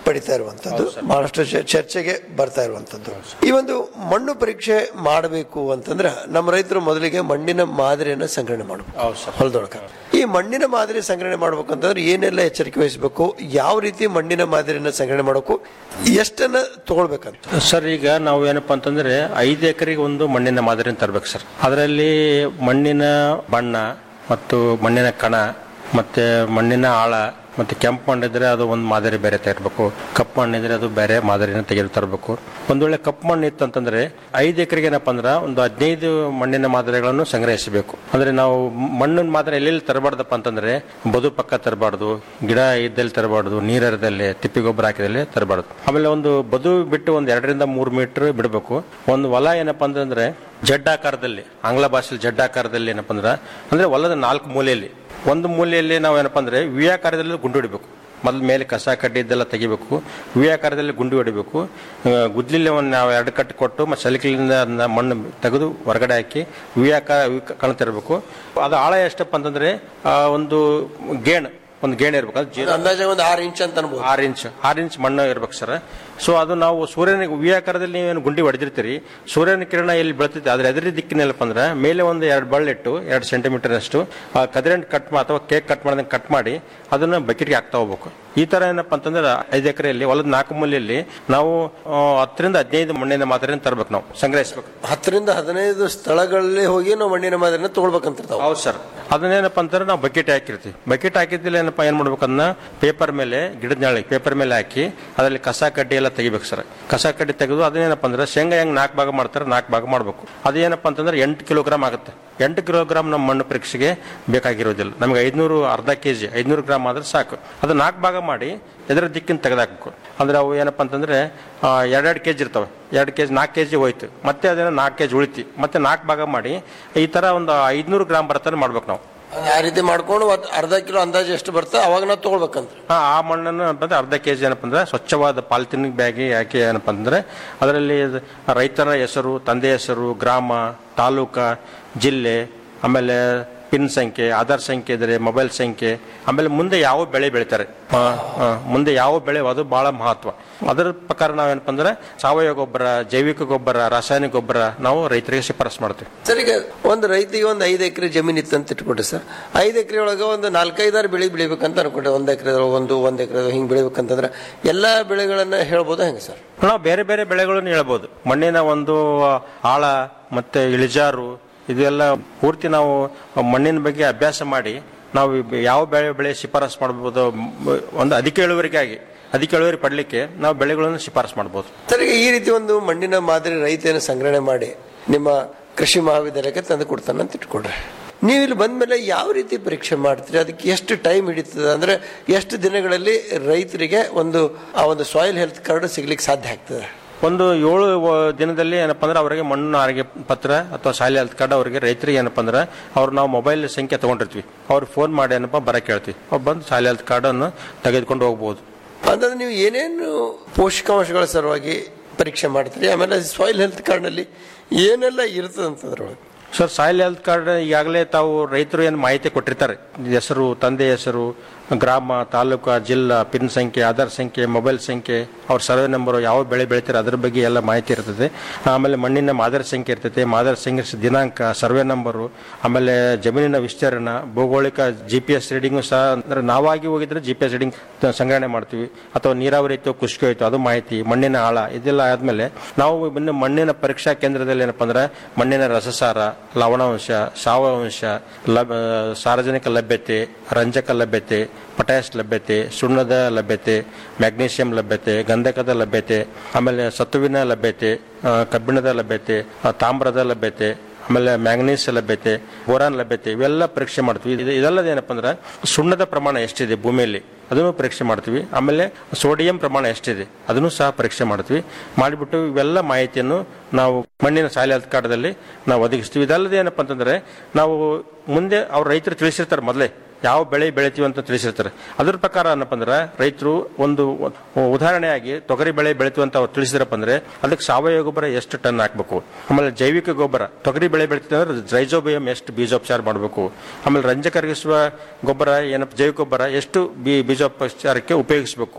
Speaker 12: ಪಡಿತಾ ಇರುವಂತದ್ದು ಬಹಳಷ್ಟು ಚ- ಚರ್ಚೆಗೆ ಬರ್ತಾ ಇರುವಂತದ್ದು ಈ ಒಂದು ಮಣ್ಣು ಪರೀಕ್ಷೆ ಮಾಡಬೇಕು ಅಂತಂದ್ರೆ ನಮ್ಮ ರೈತರು ಮೊದಲಿಗೆ ಮಣ್ಣಿನ ಮಾದರಿಯನ್ನ ಸಂಗ್ರಹಣೆ ಮಾಡಬೇಕು ಹೊಲದೊಳಗ ಈ ಮಣ್ಣಿನ ಮಾದರಿ ಸಂಗ್ರಹಣೆ ಮಾಡ್ಬೇಕಂತಂದ್ರೆ ಏನೆಲ್ಲ ಎಚ್ಚರಿಕೆ ವಹಿಸಬೇಕು ಯಾವ ರೀತಿ ಮಣ್ಣಿನ ಮಾದರಿಯನ್ನ ಸಂಗ್ರಹಣೆ ಮಾಡಬೇಕು ಎಷ್ಟನ್ನ ತಗೊಳ್ಬೇಕಂತ
Speaker 13: ಸರ್ ಈಗ ನಾವು ಏನಪ್ಪಾ ಅಂತಂದ್ರೆ ಐದು ಎಕರೆಗೆ ಒಂದು ಮಣ್ಣಿನ ಮಾದರಿನ ತರಬೇಕು ಸರ್ ಅದರಲ್ಲಿ ಮಣ್ಣಿನ ಬಣ್ಣ ಮತ್ತು ಮಣ್ಣಿನ ಕಣ ಮತ್ತೆ ಮಣ್ಣಿನ ಆಳ ಮತ್ತೆ ಕೆಂಪು ಮಣ್ಣಿದ್ರೆ ಅದು ಒಂದು ಮಾದರಿ ಬೇರೆ ತೆಗಿರ್ಬೇಕು ಕಪ್ಪು ಮಣ್ಣಿದ್ರೆ ಅದು ಬೇರೆ ಮಾದರಿನ ತೆಗೆದು ತರಬೇಕು ಒಂದ್ ವೇಳೆ ಕಪ್ಪು ಮಣ್ಣು ಇತ್ತು ಅಂತಂದ್ರೆ ಐದು ಎಕರೆಗೆ ಏನಪ್ಪಾ ಅಂದ್ರೆ ಒಂದು ಹದಿನೈದು ಮಣ್ಣಿನ ಮಾದರಿಗಳನ್ನು ಸಂಗ್ರಹಿಸಬೇಕು ಅಂದ್ರೆ ನಾವು ಮಣ್ಣಿನ ಮಾದರಿ ಎಲ್ಲೆಲ್ಲಿ ತರಬಾರ್ದಪ್ಪ ಅಂತಂದ್ರೆ ಬದು ಪಕ್ಕ ತರಬಾರ್ದು ಗಿಡ ಇದ್ದಲ್ಲಿ ತರಬಾರ್ದು ನೀರದಲ್ಲಿ ತಿಪ್ಪಿ ಗೊಬ್ಬರ ಹಾಕಿದಲ್ಲಿ ತರಬಾರ್ದು ಆಮೇಲೆ ಒಂದು ಬದು ಬಿಟ್ಟು ಒಂದು ಎರಡರಿಂದ ಮೂರು ಮೀಟರ್ ಬಿಡಬೇಕು ಒಂದು ಹೊಲ ಏನಪ್ಪಾ ಅಂತಂದ್ರೆ ಜಡ್ಡಾಕಾರದಲ್ಲಿ ಆಂಗ್ಲ ಭಾಷೆಯಲ್ಲಿ ಜಡ್ಡಾಕಾರದಲ್ಲಿ ಏನಪ್ಪಾ ಅಂದ್ರೆ ಅಂದ್ರೆ ಹೊಲದ ನಾಲ್ಕು ಮೂಲೆಯಲ್ಲಿ ಒಂದು ಮೂಲೆಯಲ್ಲಿ ನಾವು ಏನಪ್ಪಾ ಅಂದ್ರೆ ವಿ ಆಕಾರದಲ್ಲಿ ಗುಂಡು ಹೊಡಿಬೇಕು ಮೊದಲ ಮೇಲೆ ಕಸ ಕಡ್ಡಿ ಇದ್ದೆಲ್ಲ ತೆಗಿಬೇಕು ವಿ ಆಕಾರದಲ್ಲಿ ಗುಂಡು ಹೊಡಿಬೇಕು ಆ, ಗುದ್ಲಿಲಿ ಒಂದು ನಾವು ಎರಡು ಕಟ್ಟು ಕೊಟ್ಟು ಮತ್ತು ಸಲಿಕಲಿಂದ ಅದನ್ನ ಮಣ್ಣು ತೆಗೆದು ಹೊರಗಡೆ ಹಾಕಿ ವಿ ಆಕಾರ ವಿ ಕಾಣ್ತಿರ್ಬೇಕು ಅದು ಆಳ ಎಷ್ಟಪ್ಪ ಅಂತಂದ್ರೆ ಆ, ಒಂದು ಗೇಣ್ ಒಂದು ಗೇಣ್ ಇರ್ಬೇಕು ಅದು ಜೀರೋ
Speaker 12: ಅಂದಾಜೆ ಒಂದು ಆರು ಇಂಚ್ ಅಂತ ಅನ್ಬೋದು
Speaker 13: ಆರು ಇಂಚ್ ಆರು ಇಂಚ್ ಮಣ್ಣು ಇರ್ಬೇಕು ಸರ್ ಸೊ ಅದು ನಾವು ಸೂರ್ಯನಿಗೆ ವಿ ಆಕಾರದಲ್ಲಿ ನೀವೇನು ಗುಂಡಿ ಹೊಡೆದಿರ್ತೀರಿ ಸೂರ್ಯನ ಕಿರಣ ಎಲ್ಲಿ ಬೀಳ್ತೈತೆ ಅದ್ರ ಎದುರಿ ದಿಕ್ಕಿನಲ್ಲಪ್ಪ ಅಂದ್ರೆ ಮೇಲೆ ಒಂದು ಎರಡು ಬಳ್ಳಿಟ್ಟು ಎರಡು ಸೆಂಟಿಮೀಟರ್ ಅಷ್ಟು ಆ ಕದಿರೆಂಟ್ ಕಟ್ ಮಾ ಅಥವಾ ಕೇಕ್ ಕಟ್ ಮಾಡ್ದಂಗೆ ಕಟ್ ಮಾಡಿ ಅದನ್ನ ಬಕೆಟ್ಗೆ ಹಾಕ್ತಾ ಹೋಗ್ಬೇಕು ಈ ತರ ಏನಪ್ಪಾ ಅಂತಂದ್ರೆ ಐದು ಎಕರೆಯಲ್ಲಿ ಹೊಲದ ನಾಲ್ಕು ಮೂಲೆಯಲ್ಲಿ ನಾವು ಆ, ಹತ್ತರಿಂದ ಹದಿನೈದು ಮಣ್ಣಿನ ಮಾದರಿನ ತರಬೇಕು ನಾವು ಸಂಗ್ರಹಿಸಬೇಕು
Speaker 12: ಹತ್ತರಿಂದ ಹದಿನೈದು ಸ್ಥಳಗಳಲ್ಲಿ ಹೋಗಿ ನಾವು ಮಣ್ಣಿನ ಮಾದರಿನ ತಗೊಳ್ಬೇಕಂತ
Speaker 13: ಹೌದು ಸರ್ ಅದನ್ನೇನಪ್ಪ ಅಂತಂದ್ರೆ ನಾವು ಬಕೆಟ್ ಹಾಕಿರ್ತೀವಿ ಬಕೆಟ್ ಹಾಕಿದ್ದಿಲ್ಲ ಏನಪ್ಪ ಏನ್ ಮಾಡ್ಬೇಕು ಅದನ್ನ ಪೇಪರ್ ಮೇಲೆ ಗಿಡದ ನಾಳೆ ಪೇಪರ್ ಮೇಲೆ ಹಾಕಿ ಅದರಲ್ಲಿ ಕಸ ಕಡ್ಡಿ ಎಲ್ಲ ತೆಗಿಬೇಕು ಸರ್ ಕಸ ಕಡ್ಡಿ ತೆಗೆದು ಅದೇನಪ್ಪ ಅಂದ್ರೆ ಶೇಂಗಾ ಹೆಂಗ್ ನಾಲ್ಕು ಭಾಗ ಮಾಡ್ತಾರೆ ನಾಲ್ಕು ಭಾಗ ಮಾಡಬೇಕು ಅದೇನಪ್ಪ ಅಂತಂದ್ರೆ ಎಂಟು ಕಿಲೋಗ್ರಾಮ್ ಆಗುತ್ತೆ ಎಂಟು ಕಿಲೋಗ್ರಾಮ್ ನಮ್ಮ ಮಣ್ಣು ಪರೀಕ್ಷೆಗೆ ಬೇಕಾಗಿರೋದಿಲ್ಲ ನಮಗೆ ಐದ್ನೂರು ಅರ್ಧ ಕೆಜಿ ಐದ್ನೂರು ಗ್ರಾಮ್ ಆದ್ರೆ ಸಾಕು ಅದು ನಾಲ್ಕು ಭಾಗ ಮಾಡಿ ಎದರ ದಿಕ್ಕಿನ ತೆಗೆದಾಕಬೇಕು ಅಂದ್ರೆ ಅವು ಏನಪ್ಪ ಅಂತಂದ್ರೆ ಆ, ಎರಡೆರಡು ಕೆಜಿ ಇರ್ತವೆ ಎರಡು ಕೆಜಿ ನಾಲ್ಕು ಕೆಜಿ ಹೋಯ್ತು ಮತ್ತೆ ಅದೇನೋ ನಾಲ್ಕು ಕೆಜಿ ಉಳಿತಿ ಮತ್ತೆ ನಾಲ್ಕು ಭಾಗ ಮಾಡಿ ಈ ತರ ಒಂದು ಐದ್ನೂರು ಗ್ರಾಮ್ ಬರ್ತಾನೆ ಮಾಡ್ಬೇಕು ನಾವು
Speaker 12: ಆ ರೀತಿ ಮಾಡ್ಕೊಂಡು ಒಂದ್ ಅರ್ಧ ಕಿಲೋ ಅಂದಾಜು ಎಷ್ಟು ಬರ್ತದೆ ಅವಾಗ ನಾವು ತಗೊಳ್ಬೇಕಂತ
Speaker 13: ಆ ಆ ಮಣ್ಣನ್ನು ಅಂತಂದ್ರೆ ಅರ್ಧ ಕೆ ಜಿ ಏನಪ್ಪ ಅಂದ್ರೆ ಸ್ವಚ್ಛವಾದ ಪಾಲಿಥಿನ್ ಬ್ಯಾಗಿ ಹಾಕಿ ಏನಪ್ಪ ಅಂದ್ರೆ ಅದರಲ್ಲಿ ಇದು ರೈತರ ಹೆಸರು ತಂದೆ ಹೆಸರು ಗ್ರಾಮ ತಾಲೂಕ ಜಿಲ್ಲೆ ಆಮೇಲೆ ಪಿನ್ ಸಂಖ್ಯೆ ಆಧಾರ್ ಸಂಖ್ಯೆ ಇದ್ರೆ ಮೊಬೈಲ್ ಸಂಖ್ಯೆ ಆಮೇಲೆ ಮುಂದೆ ಯಾವ ಬೆಳೆ ಬೆಳಿತಾರೆ ಆ, ಆ, ಮುಂದೆ ಯಾವ ಬೆಳೆ ಅದು ಬಹಳ ಮಹತ್ವ ಅದರ ಪ್ರಕಾರ ನಾವೇನಪ್ಪ ಅಂದ್ರೆ ಸಾವಯವ ಗೊಬ್ಬರ ಜೈವಿಕ ಗೊಬ್ಬರ ರಾಸಾಯನಿಕ ಗೊಬ್ಬರ ನಾವು ರೈತರಿಗೆ ಶಿಫಾರಸು ಮಾಡ್ತೀವಿ
Speaker 12: ಸರ್ ಈಗ ಒಂದು ರೈತಿಗೆ ಒಂದು ಐದು ಎಕರೆ ಜಮೀನು ಇತ್ತು ಅಂತ ಇಟ್ಕೊಡ್ರಿ ಸರ್ ಐದು ಎಕರೆ ಒಳಗೆ ಒಂದು ನಾಲ್ಕೈದಾರು ಬೆಳೆ ಬೆಳಿಬೇಕಂತ ಅನ್ಕೊಂಡ್ರೆ ಒಂದು ಎಕರೆ ಒಂದು ಒಂದು ಎಕರೆ ಹಿಂಗೆ ಬೆಳಿಬೇಕಂತಂದ್ರೆ ಎಲ್ಲಾ ಬೆಳೆಗಳನ್ನ ಹೇಳ್ಬೋದಾ ಹೆಂಗೆ ಸರ್
Speaker 13: ನಾವು ಬೇರೆ ಬೇರೆ ಬೆಳೆಗಳನ್ನು ಹೇಳ್ಬೋದು ಮಣ್ಣಿನ ಒಂದು ಆಳ ಮತ್ತೆ ಇಳಿಜಾರು ಇದೆಲ್ಲ ಪೂರ್ತಿ ನಾವು ಮಣ್ಣಿನ ಬಗ್ಗೆ ಅಭ್ಯಾಸ ಮಾಡಿ ನಾವು ಯಾವ ಬೆಳೆ ಬೆಳೆ ಶಿಫಾರಸು ಮಾಡ್ಬೋದು ಮ್- ಒಂದು ಅಧಿಕ ಇಳುವರಿಗಾಗಿ ಅಧಿಕ ಇಳುವರಿ ಪಡಲಿಕ್ಕೆ ನಾವು ಬೆಳೆಗಳನ್ನು ಶಿಫಾರಸು ಮಾಡ್ಬೋದು
Speaker 12: ಸರ್ ಈಗ ಈ ರೀತಿ ಒಂದು ಮಣ್ಣಿನ ಮಾದರಿ ರೈತನ ಸಂಗ್ರಹಣೆ ಮಾಡಿ ನಿಮ್ಮ ಕೃಷಿ ಮಹಾವಿದ್ಯಾಲಯಕ್ಕೆ ತಂದು ಕೊಡ್ತಾನಂತ ಇಟ್ಕೊಡ್ರಿ ನೀವು ಇಲ್ಲಿ ಬಂದ್ಮೇಲೆ ಯಾವ ರೀತಿ ಪರೀಕ್ಷೆ ಮಾಡ್ತೀರಿ ಅದಕ್ಕೆ ಎಷ್ಟು ಟೈಮ್ ಹಿಡಿತದೆ ಅಂದ್ರೆ ಎಷ್ಟು ದಿನಗಳಲ್ಲಿ ರೈತರಿಗೆ ಒಂದು ಆ ಒಂದು ಸಾಯಿಲ್ ಹೆಲ್ತ್ ಕಾರ್ಡ್ ಸಿಗ್ಲಿಕ್ಕೆ ಸಾಧ್ಯ ಆಗ್ತದೆ
Speaker 13: ಒಂದು ಏಳು ವ- ದಿನದಲ್ಲಿ ಏನಪ್ಪಾ ಅಂದ್ರೆ ಅವರಿಗೆ ಮಣ್ಣು ಆರೋಗ್ಯ ಪತ್ರ ಅಥವಾ ಶಾಲೆ ಹೆಲ್ತ್ ಕಾರ್ಡ್ ಅವರಿಗೆ ರೈತರಿಗೆ ಏನಪ್ಪಾ ಅಂದ್ರೆ ಅವ್ರು ನಾವು ಮೊಬೈಲ್ ಸಂಖ್ಯೆ ತಗೊಂಡಿರ್ತೀವಿ ಅವ್ರು ಫೋನ್ ಮಾಡಿ ಏನಪ್ಪಾ ಬರಕ್ಕೆ ಹೇಳ್ತೀವಿ ಅವ್ರು ಬಂದು ಶಾಲೆ ಹೆಲ್ತ್ ಕಾರ್ಡ್ ಅನ್ನು ತೆಗೆದುಕೊಂಡು ಹೋಗ್ಬೋದು
Speaker 12: ಅಂತಂದ್ರೆ ನೀವು ಏನೇನು ಪೋಷಕಾಂಶಗಳ ಸಲುವಾಗಿ ಪರೀಕ್ಷೆ ಮಾಡ್ತೀರಿ ಆಮೇಲೆ ಸಾಯಿಲ್ ಹೆಲ್ತ್ ಕಾರ್ಡ್ನಲ್ಲಿ ಏನೆಲ್ಲ ಇರ್ತದೆ ಅಂತದ್ರೊಳಗೆ
Speaker 13: ಸರ್ ಸಾಯಿಲ್ ಹೆಲ್ತ್ ಕಾರ್ಡ್ ಈಗಾಗಲೇ ತಾವು ರೈತರು ಏನು ಮಾಹಿತಿ ಕೊಟ್ಟಿರ್ತಾರೆ ಹೆಸರು ತಂದೆ ಹೆಸರು ಗ್ರಾಮ ತಾಲೂಕು ಜಿಲ್ಲಾ ಪಿನ್ ಸಂಖ್ಯೆ ಆಧಾರ್ ಸಂಖ್ಯೆ ಮೊಬೈಲ್ ಸಂಖ್ಯೆ ಅವ್ರ ಸರ್ವೆ ನಂಬರ್ ಯಾವ ಬೆಳೆ ಬೆಳಿತಾರೆ ಅದ್ರ ಬಗ್ಗೆ ಎಲ್ಲ ಮಾಹಿತಿ ಇರ್ತದೆ ಆಮೇಲೆ ಮಣ್ಣಿನ ಮಾದರಿ ಸಂಖ್ಯೆ ಇರ್ತೈತೆ ಮಾದರಿ ಸಂಖ್ಯೆ ದಿನಾಂಕ ಸರ್ವೆ ನಂಬರು ಆಮೇಲೆ ಜಮೀನಿನ ವಿಸ್ತೀರ್ಣ ಭೌಗೋಳಿಕ ಜಿ ಪಿ ಎಸ್ ರೀಡಿಂಗು ಸಹ ಅಂದ್ರೆ ನಾವಾಗಿ ಹೋಗಿದ್ರೆ ಜಿ ಪಿ ಎಸ್ ರೀಡಿಂಗ್ ಸಂಗ್ರಹಣೆ ಮಾಡ್ತೀವಿ ಅಥವಾ ನೀರಾವರಿ ಇತ್ತು ಕುಷ್ಕಿ ಹೋಯ್ತು ಅದು ಮಾಹಿತಿ ಮಣ್ಣಿನ ಆಳ ಇದೆಲ್ಲ ಆದ್ಮೇಲೆ ನಾವು ಇನ್ನು ಮಣ್ಣಿನ ಪರೀಕ್ಷಾ ಕೇಂದ್ರದಲ್ಲಿ ಏನಪ್ಪಾ ಅಂದ್ರೆ ಮಣ್ಣಿನ ರಸಸಾರ ಲವಣಾಂಶ ಸಾವಯವಾಂಶ ಲಭ್ ಸಾರ್ವಜನಿಕ ಲಭ್ಯತೆ ರಂಜಕ ಲಭ್ಯತೆ ಪೊಟ್ಯಾಶ್ ಲಭ್ಯತೆ ಸುಣ್ಣದ ಲಭ್ಯತೆ ಮ್ಯಾಗ್ನೀಷಿಯಂ ಲಭ್ಯತೆ ಗಂಧಕದ ಲಭ್ಯತೆ ಆಮೇಲೆ ಸತುವಿನ ಲಭ್ಯತೆ ಆ, ಕಬ್ಬಿಣದ ಲಭ್ಯತೆ ಆ, ತಾಮ್ರದ ಲಭ್ಯತೆ ಆಮೇಲೆ ಮ್ಯಾಂಗನೀಸ್ ಲಭ್ಯತೆ ಬೋರಾನ್ ಲಭ್ಯತೆ ಇವೆಲ್ಲ ಪರೀಕ್ಷೆ ಮಾಡ್ತೀವಿ ಇದು ಇದಲ್ಲದೆ ಏನಪ್ಪ ಅಂದ್ರೆ ಸುಣ್ಣದ ಪ್ರಮಾಣ ಎಷ್ಟಿದೆ ಭೂಮಿಯಲ್ಲಿ ಅದನ್ನು ಪರೀಕ್ಷೆ ಮಾಡ್ತೀವಿ ಆಮೇಲೆ ಸೋಡಿಯಂ ಪ್ರಮಾಣ ಎಷ್ಟಿದೆ ಅದನ್ನು ಸಹ ಪರೀಕ್ಷೆ ಮಾಡ್ತೀವಿ ಮಾಡಿಬಿಟ್ಟು ಇವೆಲ್ಲ ಮಾಹಿತಿಯನ್ನು ನಾವು ಮಣ್ಣಿನ ಸಾಯಿಲ್ ಹೆಲ್ತ್ ಕಾರ್ಡ್ದಲ್ಲಿ ನಾವು ಒದಗಿಸ್ತೀವಿ ಇದಲ್ಲದೆ ಏನಪ್ಪ ಅಂತಂದ್ರೆ ನಾವು ಮುಂದೆ ಅವ್ರ ರೈತರು ತಿಳಿಸಿರ್ತಾರೆ ಮೊದಲೇ ಯಾವ ಬೆಳೆ ಬೆಳಿತೀವಿ ಅಂತ ತಿಳಿಸಿರ್ತಾರೆ ಅದ್ರ ಪ್ರಕಾರ ಏನಪ್ಪ ಅಂದ್ರೆ ರೈತರು ಒಂದು ಉದಾಹರಣೆಯಾಗಿ ತೊಗರಿ ಬೆಳೆ ಬೆಳಿತೀವಿ ಅಂತ ಅವ್ರು ತಿಳಿಸಿದ್ರಪ್ಪ ಅಂದ್ರೆ ಅದಕ್ಕೆ ಸಾವಯವ ಗೊಬ್ಬರ ಎಷ್ಟು ಟನ್ ಹಾಕ್ಬೇಕು ಆಮೇಲೆ ಜೈವಿಕ ಗೊಬ್ಬರ ತೊಗರಿ ಬೆಳೆ ಬೆಳಿತೀವಿ ಅಂದ್ರೆ ರೈಜೋಬಿಯಂ ಎಷ್ಟು ಬೀಜೋಪಚಾರ ಮಾಡಬೇಕು ಆಮೇಲೆ ರಂಜಕರಗಿಸುವ ಗೊಬ್ಬರ ಏನಪ್ಪ ಜೈವಿಕ ಗೊಬ್ಬರ ಎಷ್ಟು ಬೀ ಬೀಜೋಪಚಾರಕ್ಕೆ ಉಪಯೋಗಿಸಬೇಕು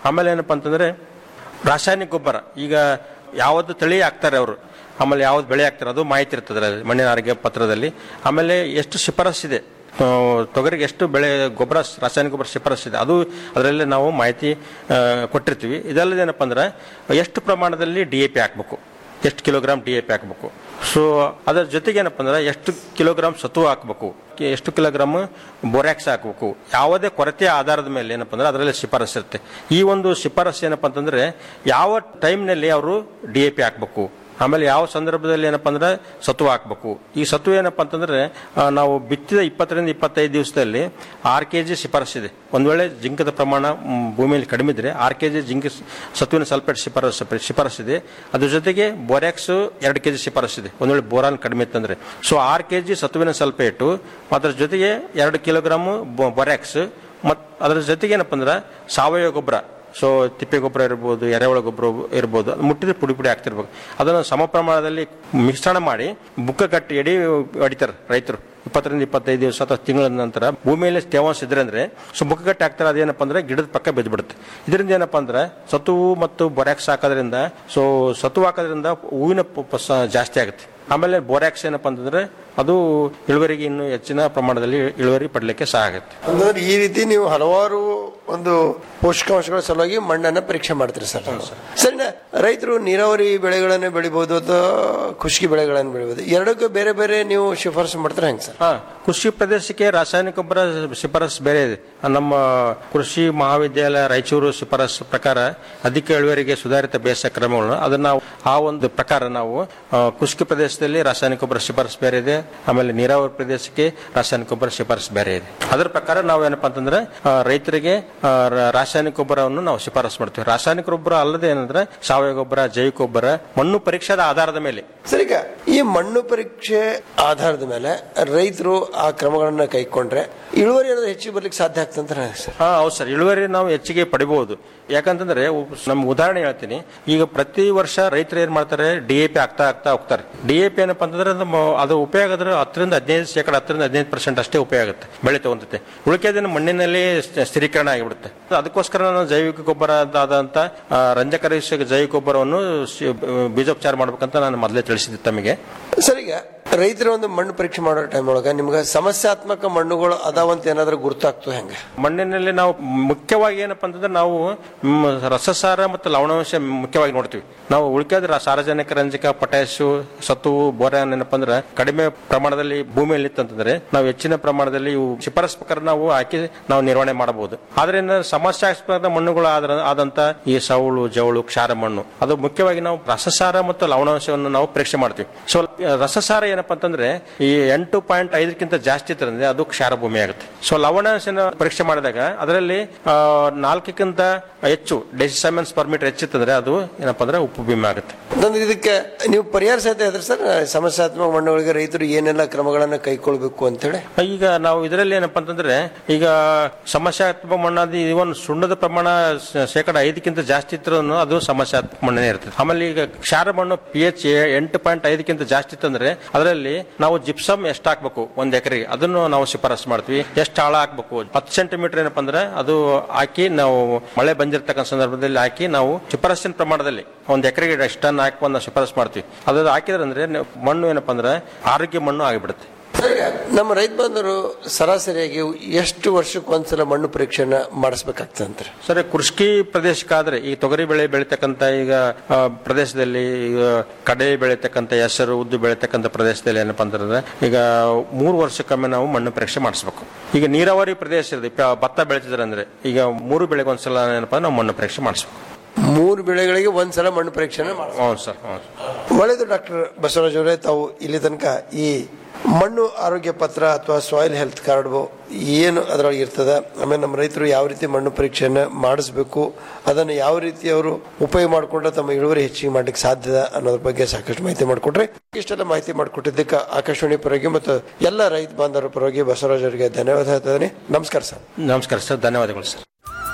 Speaker 13: ಆಮೇಲೆ ಏನಪ್ಪಾ ಅಂತಂದ್ರೆ ರಾಸಾಯನಿಕ ಗೊಬ್ಬರ ಈಗ ಯಾವ್ದು ತಳಿ ಹಾಕ್ತಾರೆ ಅವರು ಆಮೇಲೆ ಯಾವ್ದು ಬೆಳೆ ಹಾಕ್ತಾರೆ ಅದು ಮಾಹಿತಿ ಇರ್ತದೆ ಅದ್ರಲ್ಲಿ, ಮಣ್ಣಿನ ಆರೋಗ್ಯ ಪತ್ರದಲ್ಲಿ ಆಮೇಲೆ ಎಷ್ಟು ಶಿಫಾರಸ್ಸಿದೆ ಆ, ತೊಗರಿಗೆ ಎಷ್ಟು ಬೆಳೆ ಗೊಬ್ಬರ ರಾಸಾಯನಿಕ ಗೊಬ್ಬರ ಶಿಫಾರಸ್ಸಿದೆ ಅದು ಅದರಲ್ಲಿ ನಾವು ಮಾಹಿತಿ ಆ, ಕೊಟ್ಟಿರ್ತೀವಿ ಇದಲ್ಲದೆ ಏನಪ್ಪ ಅಂದ್ರೆ ಎಷ್ಟು ಪ್ರಮಾಣದಲ್ಲಿ ಡಿ ಎ ಪಿ ಹಾಕ್ಬೇಕು ಎಷ್ಟು ಕಿಲೋಗ್ರಾಮ್ ಡಿ ಎ ಪಿ ಹಾಕಬೇಕು ಸೊ ಅದರ ಜೊತೆಗೆ ಏನಪ್ಪ ಅಂದ್ರೆ ಎಷ್ಟು ಕಿಲೋಗ್ರಾಮ್ ಸತು ಹಾಕಬೇಕು ಎಷ್ಟು ಕಿಲೋಗ್ರಾಮ್ ಬೋರ್ಯಾಕ್ಸ್ ಹಾಕಬೇಕು ಯಾವುದೇ ಕೊರತೆಯ ಆಧಾರದ ಮೇಲೆ ಏನಪ್ಪ ಅಂದ್ರೆ ಅದರಲ್ಲಿ ಶಿಫಾರಸ್ ಇರುತ್ತೆ ಈ ಒಂದು ಶಿಫಾರಸ್ ಏನಪ್ಪ ಅಂತಂದ್ರೆ ಯಾವ ಟೈಮ್ನಲ್ಲಿ ಅವರು ಡಿ ಎ ಪಿ ಹಾಕಬೇಕು ಆಮೇಲೆ ಯಾವ ಸಂದರ್ಭದಲ್ಲಿ ಏನಪ್ಪ ಅಂದ್ರೆ ಸತ್ವ ಹಾಕಬೇಕು ಈ ಸತ್ವ ಏನಪ್ಪ ಅಂತಂದ್ರೆ ಆ, ನಾವು ಬಿತ್ತಿದ ಇಪ್ಪತ್ತರಿಂದ ಇಪ್ಪತ್ತೈದು ದಿವಸದಲ್ಲಿ ಆರು ಕೆ ಜಿ ಶಿಫಾರಸ್ ಇದೆ ಒಂದ್ ವೇಳೆ ಜಿಂಕದ ಪ್ರಮಾಣ ಮ್, ಭೂಮಿಯಲ್ಲಿ ಕಡಿಮೆ ಇದ್ರೆ ಆರು ಕೆ ಜಿ ಜಿಂಕ್ ಸತ್ವಿನ ಸಲ್ಫೇಟ್ ಶಿಫಾರಸ್ ಶಿಫಾರಸ್ ಇದೆ ಅದ್ರ ಜೊತೆಗೆ ಬೋರ್ಯಾಕ್ಸ್ ಎರಡು ಕೆ ಜಿ ಶಿಫಾರಸ್ ಇದೆ ಒಂದ್ ವೇಳೆ ಬೋರಾನ್ ಕಡಿಮೆ ಇತ್ತಂದ್ರೆ ಸೊ ಆರು ಕೆ ಜಿ ಸತ್ವಿನ ಸಲ್ಫೇಟು ಅದ್ರ ಜೊತೆಗೆ ಎರಡು ಕಿಲೋಗ್ರಾಮ್ ಬೊರ್ಯಾಕ್ಸ್ ಮತ್ ಅದ್ರ ಜೊತೆಗೆ ಏನಪ್ಪ ಅಂದ್ರೆ ಸಾವಯವ ಗೊಬ್ಬರ ಸೊ ತಿಪ್ಪೆ ಗೊಬ್ಬರ ಇರ್ಬೋದು ಎರೆಹುಳ ಗೊಬ್ಬರ ಇರ್ಬೋದು ಅದು ಮುಟ್ಟಿದ್ರೆ ಪುಡಿ ಪುಡಿ ಆಗ್ತಿರ್ಬೇಕು ಅದನ್ನು ಸಮ ಪ್ರಮಾಣದಲ್ಲಿ ಮಿಶ್ರಣ ಮಾಡಿ ಬುಕ್ಕ ಕಟ್ಟಿ ಎಡಿ ಹೊಡಿತಾರೆ ರೈತರು ಇಪ್ಪತ್ತರಿಂದ ಇಪ್ಪತ್ತೈದು ದಿವಸ ಅಥವಾ ತಿಂಗಳ ನಂತರ ಭೂಮಿಯಲ್ಲಿ ತೇವಾಂಶ ಇದ್ರೆ ಅಂದ್ರೆ ಸೊ ಬುಕ್ಕ ಕಟ್ಟಿ ಹಾಕ್ತಾರೆ ಅದೇನಪ್ಪ ಅಂದ್ರೆ ಗಿಡದ ಪಕ್ಕ ಬಿದ್ದು ಬಿಡುತ್ತೆ ಇದರಿಂದ ಏನಪ್ಪ ಅಂದ್ರೆ ಸತುವು ಮತ್ತು ಬೊರ್ಯಾಕ್ಸ್ ಹಾಕೋದ್ರಿಂದ ಸೊ ಸತು ಹಾಕೋದ್ರಿಂದ ಹೂವಿನ ಪ- ಪ- ಜಾಸ್ತಿ ಆಗುತ್ತೆ ಆಮೇಲೆ ಬೋರ್ಯಾಕ್ಸ್ ಏನಪ್ಪ ಅಂತಂದ್ರೆ ಅದು ಇಳುವರಿಗೆ ಇನ್ನು ಹೆಚ್ಚಿನ ಪ್ರಮಾಣದಲ್ಲಿ ಇಳುವರಿ ಪಡಲಿಕ್ಕೆ ಸಹ ಆಗುತ್ತೆ
Speaker 12: ಅಂದ್ರೆ ಈ ರೀತಿ ನೀವು ಹಲವಾರು ಒಂದು ಪೋಷಕಾಂಶಗಳ ಸಲುವಾಗಿ ಮಣ್ಣನ್ನ ಪರೀಕ್ಷೆ ಮಾಡ್ತೀರಿ ಸರ್ ಸರಿನಾ ರೈತರು ನೀರಾವರಿ ಬೆಳೆಗಳನ್ನ ಬೆಳಿಬಹುದು ಅಥವಾ ಖುಷ್ಕಿ ಬೆಳೆಗಳನ್ನು ಬೆಳಿಬಹುದು ಎರಡಕ್ಕೂ ಬೇರೆ ಬೇರೆ ನೀವು ಶಿಫಾರಸು ಮಾಡ್ತಾರೆ ಹೆಂಗ್ ಸರ್
Speaker 13: ಹಾ ಕೃಷಿ ಪ್ರದೇಶಕ್ಕೆ ರಾಸಾಯನಿಕ ಗೊಬ್ಬರ ಶಿಫಾರಸ್ ಬೇರೆ ಇದೆ ನಮ್ಮ ಕೃಷಿ ಮಹಾವಿದ್ಯಾಲಯ ರಾಯಚೂರು ಶಿಫಾರಸ್ ಪ್ರಕಾರ ಅಧಿಕ ಇಳುವರಿಗೆ ಸುಧಾರಿತ ಬೇಸಾಯ ಕ್ರಮಗಳು ಅದನ್ನ ನಾವು ಆ ಒಂದು ಪ್ರಕಾರ ನಾವು ಆ, ಕೃಷಿ ಪ್ರದೇಶದಲ್ಲಿ ರಾಸಾಯನಿಕ ಗೊಬ್ಬರ ಶಿಫಾರಸ್ ಬೇರೆ ಇದೆ ಆಮೇಲೆ ನೀರಾವರಿ ಪ್ರದೇಶಕ್ಕೆ ರಾಸಾಯನಿಕ ಗೊಬ್ಬರ ಶಿಫಾರಸ್ ಬೇರೆ ಇದೆ ಅದರ ಪ್ರಕಾರ ನಾವು ಏನಪ್ಪಾ ಅಂತಂದ್ರೆ ಆ, ರೈತರಿಗೆ ಆ, ರ- ರಾಸಾಯನಿಕ ಗೊಬ್ಬರವನ್ನು ನಾವು ಶಿಫಾರಸ್ ಮಾಡ್ತೀವಿ ರಾಸಾಯನಿಕ ಗೊಬ್ಬರ ಅಲ್ಲದೆ ಏನಂದ್ರೆ ಸಾವಯವ ಗೊಬ್ಬರ ಜೈವಿಕ ಗೊಬ್ಬರ ಮಣ್ಣು ಪರೀಕ್ಷಾದ ಆಧಾರದ ಮೇಲೆ
Speaker 12: ಸರಿ ಈಗ ಈ ಮಣ್ಣು ಪರೀಕ್ಷೆ ಆಧಾರದ ಮೇಲೆ ರೈತರು ಆ ಕ್ರಮಗಳನ್ನ ಕೈಕೊಂಡ್ರೆ ಇಳುವರಿ ಏನಾದ್ರು ಹೆಚ್ಚಿಗೆ ಬರ್ಲಿಕ್ಕೆ ಸಾಧ್ಯ ಆಗ್ತಂತ ಸರ್
Speaker 13: ಹಾ ಹೌದು ಸರ್ ಇಳುವರಿ ನಾವು ಹೆಚ್ಚಿಗೆ ಪಡಿಬಹುದು ಯಾಕಂತಂದ್ರೆ ಉ- ನಮ್ಗೆ ಉದಾಹರಣೆ ಹೇಳ್ತೀನಿ ಈಗ ಪ್ರತಿ ವರ್ಷ ರೈತರು ಏನ್ ಮಾಡ್ತಾರೆ ಡಿ ಎ ಪಿ ಆಗ್ತಾ ಆಗ್ತಾ ಹೋಗ್ತಾರೆ ಡಿ ಎ ಪಿ ಏನಪ್ಪಾ ಅಂತಂದ್ರೆ ನಮ್ಮ ಅದು ಉಪಯೋಗ ಆದ್ರೆ ಹತ್ತರಿಂದ ಹದಿನೈದು ಶೇಕಡ ಹತ್ತರಿಂದ ಹದಿನೈದು ಪರ್ಸೆಂಟ್ ಅಷ್ಟೇ ಉಪಯೋಗ ಆಗುತ್ತೆ ಬೆಳೆ ತಗೊಂತೈತೆ ಉಳಿಕೆದನ್ನು ಮಣ್ಣಿನಲ್ಲಿ ಸ್- ಸ್ಥಿರೀಕರಣ ಆಗಿಬಿಡುತ್ತೆ ಅದಕ್ಕೋಸ್ಕರ ನಾನು ಜೈವಿಕ ಗೊಬ್ಬರ ಆದಂತ ಆ, ರಂಜಕರಹಿತ ಜೈವಿಕ ಗೊಬ್ಬರವನ್ನು ಸಿ- ಬೀಜೋಪಚಾರ ಮಾಡ್ಬೇಕಂತ ನಾನು ಮೊದಲೇ ತಿಳಿಸಿದ್ದೆ ತಮಗೆ
Speaker 12: ಸರ್ ಈಗ ರೈತರ ಒಂದು ಮಣ್ಣು ಪರೀಕ್ಷೆ ಮಾಡೋ ಟೈಮ್ ಒಳಗ ನಿಮ್ಗೆ ಸಮಸ್ಯಾತ್ಮಕ ಮಣ್ಣುಗಳು ಅದಾವಂತ ಏನಾದ್ರೂ ಗುರುತಾಗ್ತದೆ ಹೆಂಗ
Speaker 13: ಮಣ್ಣಿನಲ್ಲಿ ನಾವು ಮುಖ್ಯವಾಗಿ ಏನಪ್ಪಾ ಅಂತಂದ್ರೆ ನಾವು ಮ್, ರಸಸಾರ ಮತ್ತು ಲವಣಾಂಶ ಮುಖ್ಯವಾಗಿ ನೋಡ್ತೀವಿ ನಾವು ಉಳಿಕೆದ ಸಾರಜನಕ ರಂಜಕ ಪೊಟ್ಯಾಶು ಸತುವು ಬೋರಾನ್ ಏನಪ್ಪಾ ಅಂದ್ರೆ ಕಡಿಮೆ ಪ್ರಮಾಣದಲ್ಲಿ ಭೂಮಿಯಲ್ಲಿ ಇತ್ತಂತಂದ್ರೆ ನಾವು ಹೆಚ್ಚಿನ ಪ್ರಮಾಣದಲ್ಲಿ ಇವು ಶಿಫಾರಸ್ ಪ್ರಕಾರ ನಾವು ಹಾಕಿ ನಾವು ನಿರ್ವಹಣೆ ಮಾಡಬಹುದು ಆದ್ರೆ ಇನ್ನು ಸಮಸ್ಯಾಸ್ಪದ ಮಣ್ಣುಗಳು ಆದ್ರ ಆದಂತ ಈ ಸೌಳು ಜವಳು ಕ್ಷಾರ ಮಣ್ಣು ಅದು ಮುಖ್ಯವಾಗಿ ನಾವು ರಸಸಾರ ಮತ್ತು ಲವಣಾಂಶವನ್ನು ನಾವು ಪರೀಕ್ಷೆ ಮಾಡ್ತೀವಿ ಸೊ ರಸಸಾರ ಏನಪ್ಪಾ ಅಂತಂದ್ರೆ ಈ ಎಂಟು ಪಾಯಿಂಟ್ ಐದಕ್ಕಿಂತ ಜಾಸ್ತಿ ಇತ್ತಂದ್ರೆ ಅದು ಕ್ಷಾರ ಭೂಮಿ ಆಗುತ್ತೆ ಸೊ ಲವಣಾಂಶನ ಪರೀಕ್ಷೆ ಮಾಡಿದಾಗ ಅದರಲ್ಲಿ ಆ, ನಾಲ್ಕಕ್ಕಿಂತ ಹೆಚ್ಚು ಡೆಸಿಸಮೆನ್ಸ್ ಪರ್ ಮೀಟರ್ ಹೆಚ್ಚಿತ್ತಂದ್ರೆ ಅದು ಏನಪ್ಪಾ ಅಂದ್ರೆ ಉಪ್ಪು ಭೂಮಿ ಆಗುತ್ತೆ
Speaker 12: ಅಂದ್ರೆ ಇದಕ್ಕೆ ನೀವು ಪರಿಹಾರ ಸಹಿತ ಹೇಳಿದ್ರೆ ಸರ್ ಸಮಸ್ಯಾತ್ಮಕ ಮಣ್ಣುಗಳಿಗೆ ರೈತರು ಏನೆಲ್ಲ ಕ್ರಮಗಳನ್ನ ಕೈಗೊಳ್ಬೇಕು ಅಂತ ಹೇಳಿ
Speaker 13: ಈಗ ನಾವು ಇದರಲ್ಲಿ ಏನಪ್ಪಾ ಅಂತಂದ್ರೆ ಈಗ ಸಮಸ್ಯಾತ್ಮಕ ಮಣ್ಣಾದ ಇವನ್ ಸುಣ್ಣದ ಪ್ರಮಾಣ ಶ- ಶೇಕಡ ಐದಕ್ಕಿಂತ ಜಾಸ್ತಿ ಇದ್ರೂ ಅದು ಸಮಸ್ಯಾತ್ಮಕ ಮಣ್ಣನೇ ಇರ್ತದೆ ಆಮೇಲೆ ಈಗ ಕ್ಷಾರ ಮಣ್ಣು ಪಿ ಎಚ್ ಎಂಟು ಪಾಯಿಂಟ್ ಐದಕ್ಕಿಂತ ಜಾಸ್ತಿ ಇತ್ತಂದ್ರೆ ಅದರಲ್ಲಿ ನಾವು ಜಿಪ್ಸಮ್ ಎಷ್ಟು ಹಾಕ್ಬೇಕು ಒಂದ್ ಎಕರೆಗೆ ಅದನ್ನು ನಾವು ಶಿಫಾರಸ್ ಮಾಡ್ತೀವಿ ಎಷ್ಟು ಆಳ ಹಾಕ್ಬೇಕು ಹತ್ತು ಸೆಂಟಿಮೀಟರ್ ಏನಪ್ಪಾ ಅಂದ್ರೆ ಅದು ಹಾಕಿ ನಾವು ಮಳೆ ಬಂದಿರತಕ್ಕಂಥ ಸಂದರ್ಭದಲ್ಲಿ ಹಾಕಿ ನಾವು ಶಿಫಾರಸ್ಸಿನ ಪ್ರಮಾಣದಲ್ಲಿ ಒಂದ್ ಎಕರೆಗೆ ಎಷ್ಟು ಟನ್ ಹಾಕಿ ನಾವು ಶಿಫಾರಸ್ ಮಾಡ್ತೀವಿ ಅದು ಹಾಕಿದ್ರೆ ಅಂದ್ರೆ ನೆ- ಮಣ್ಣು ಏನಪ್ಪಾ ಅಂದ್ರೆ ಆರೋಗ್ಯ ಮಣ್ಣು ಆಗಿಬಿಡುತ್ತೆ
Speaker 12: ಸರ್, ಈಗ ನಮ್ಮ ರೈತ ಬಂಧುರು ಸರಾಸರಿಯಾಗಿ ಎಷ್ಟು ವರ್ಷಕ್ಕೆ ಒಂದ್ಸಲ ಮಣ್ಣು ಪರೀಕ್ಷೆನ ಮಾಡಿಸ್ಬೇಕಾಗ್ತದೆ ಅಂತಾರೆ
Speaker 13: ಸರಿ ಕೃಷಿ ಪ್ರದೇಶಕ್ಕಾದ್ರೆ ಈ ತೊಗರಿ ಬೆಳೆ ಬೆಳೀತಕ್ಕಂತ ಈಗ ಆ, ಪ್ರದೇಶದಲ್ಲಿ ಈಗ ಕಡೆ ಬೆಳೀತಕ್ಕಂತ ಹೆಸರು ಉದ್ದು ಬೆಳೀತಕ್ಕಂತ ಪ್ರದೇಶದಲ್ಲಿ ಏನಪ್ಪಾ ಅಂತಂದ್ರೆ ಈಗ ಮೂರು ವರ್ಷಕ್ಕೊಮ್ಮೆ ನಾವು ಮಣ್ಣು ಪರೀಕ್ಷೆ ಮಾಡಿಸ್ಬೇಕು ಈಗ ನೀರಾವರಿ ಪ್ರದೇಶ ಇರುತ್ತೆ ಪ- ಭತ್ತ ಬೆಳೀತಿದ್ರೆ ಅಂದ್ರೆ ಈಗ ಮೂರು ಬೆಳೆಗೆ ಒಂದ್ಸಲ ಏನಪ್ಪಾ ನಾವು ಮಣ್ಣು ಪರೀಕ್ಷೆ ಮಾಡಿಸ್ಬೇಕು
Speaker 12: ಮೂರು ಬೆಳೆಗಳಿಗೆ ಒಂದ್ಸಲ ಮಣ್ಣು ಪರೀಕ್ಷೆನ ಮಾಡಿ
Speaker 13: ಹೌದು ಸರ್ ಹೌದು
Speaker 12: ಒಳ್ಳೆಯದು ಡಾಕ್ಟರ್ ಬಸವರಾಜ್ ಅವರೇ ತಾವು ಇಲ್ಲಿ ತನಕ ಈ ಮಣ್ಣು ಆರೋಗ್ಯ ಪತ್ರ ಅಥವಾ ಸಾಯಿಲ್ ಹೆಲ್ತ್ ಕಾರ್ಡ್ ಏನು ಅದರೊಳಗೆ ಇರ್ತದೆ ಆಮೇಲೆ ನಮ್ಮ ರೈತರು ಯಾವ ರೀತಿ ಮಣ್ಣು ಪರೀಕ್ಷೆಯನ್ನು ಮಾಡಿಸ್ಬೇಕು ಅದನ್ನು ಯಾವ ರೀತಿ ಅವರು ಉಪಯೋಗ ಮಾಡಿಕೊಂಡ್ರೆ ತಮ್ಮ ಇಳುವರಿ ಹೆಚ್ಚಿಗೆ ಮಾಡ್ಲಿಕ್ಕೆ ಸಾಧ್ಯದ ಅನ್ನೋದ್ರ ಬಗ್ಗೆ ಸಾಕಷ್ಟು ಮಾಹಿತಿ ಮಾಡಿಕೊಟ್ರೆ ಇಷ್ಟೆಲ್ಲ ಮಾಹಿತಿ ಮಾಡಿಕೊಟ್ಟಿದ್ದಕ್ಕೆ ಆಕಾಶವಾಣಿ ಪರವಾಗಿ ಮತ್ತು ಎಲ್ಲ ರೈತ ಬಾಂಧವರ ಪರವಾಗಿ ಬಸವರಾಜ್ ಅವರಿಗೆ ಧನ್ಯವಾದ ಹೇಳ್ತಿದ್ದೀನಿ ನಮಸ್ಕಾರ ಸರ್
Speaker 13: ನಮಸ್ಕಾರ ಸರ್ ಧನ್ಯವಾದಗಳು ಸರ್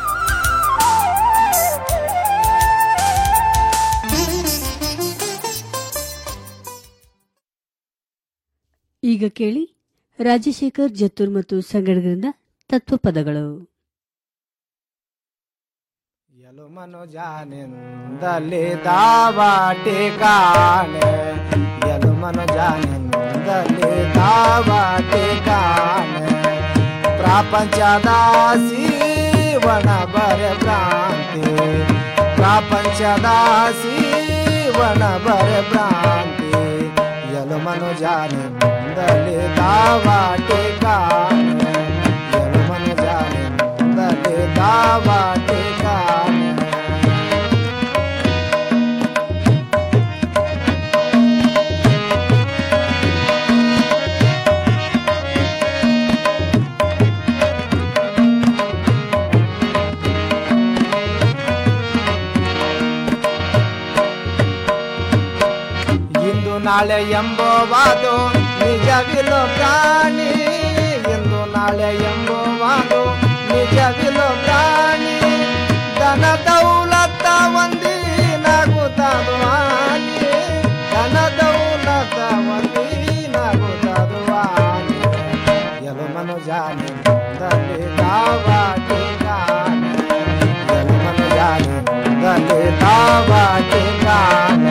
Speaker 1: ಈಗ ಕೇಳಿ ರಾಜಶೇಖರ್ ಜತ್ತೂರ್ ಮತ್ತು ಸಂಗಡಗರಿಂದ ತತ್ವಪದಗಳು
Speaker 14: ಮನುಜಾನಿಂದಲಿ ದಾವಾಟಿ ಕಾಣೆ ಎಲು ಮನುಜಾನಿಂದಲಿ ದಾವಾಟಿ ಕಾಣೆ ಪ್ರಪಂಚದ ಸೀವನ ಬರೆ ಭ್ರಾಂತಿ ಪ್ರಪಂಚದ ಸೀವನ ಬರೆ ಭ್ರಾಂತಿ ಎಲು ಮನುಜಾನಿಂದಲಿ ದಾವಾಟಿ ಕಾಣೆ ಎಲು ಮನುಜಾನಿಂದಲಿ ದಾವಾಟಿ ಕಾಣೆ ಇಂದು ನಾಳೆ ಎಂಬುವುದು ನಿಜವಿಲು ಪ್ರಾಣಿ ಇಂದು ನಾಳೆ ಎಂಬುವುದು ನಿಜವಿಲು ಪ್ರಾಣಿ ಧನ ದೌಲತ್ತ ಒಂದಿನಾಗುತ್ತದು ಆನಿ ಧನ ದೌಲತ್ತ ಒಂದಿನಾಗುತ್ತದು ಆನಿ ಎಲು ಮನುಜಾನಿ ದಲ್ಲಿ ದಾವಾಟಿ ಕಾನೆ ಎಲು ಮನುಜಾನಿ ದಲ್ಲಿ ದಾವಾಟಿ ಕಾನೆ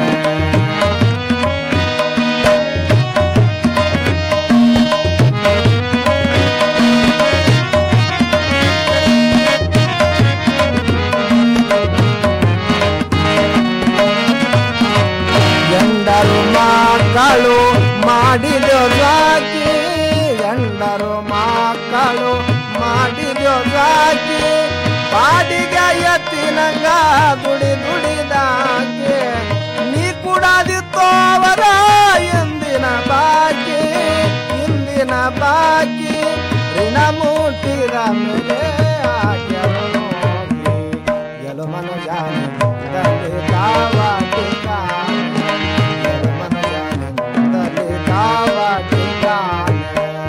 Speaker 14: ಎಂಡರು ಮಕ್ಕಳು ಮಾಡಿದೋ ಸಾಕಿ ಎಂಡರು ಮಕ್ಕಳು ಮಾಡಿದೋ ಸಾಕಿ ಬಾಡಿಗೆ ಎತ್ತಿನಂಗ ದುಡಿ ದುಡಿದಾಕೆ ನೀ ಕುಡದಿತ್ತೋವರ ಎಂದಿನ ಬಾಕಿ ಇಂದಿನ ಬಾಕಿ ಋಣ ಮುಟ್ಟಿದ ಮೇಲೆ ಆಗ್ಯರು ನೋಗಿ ಎಲು ಮನುಜಾನಿ ದಲ್ಲಿ ದಾವಾಟಿ ಕಾಣೆ ಎಲು ಮನುಜಾನಿ ದಲ್ಲಿ ದಾವಾಟಿ ಕಾಣೆ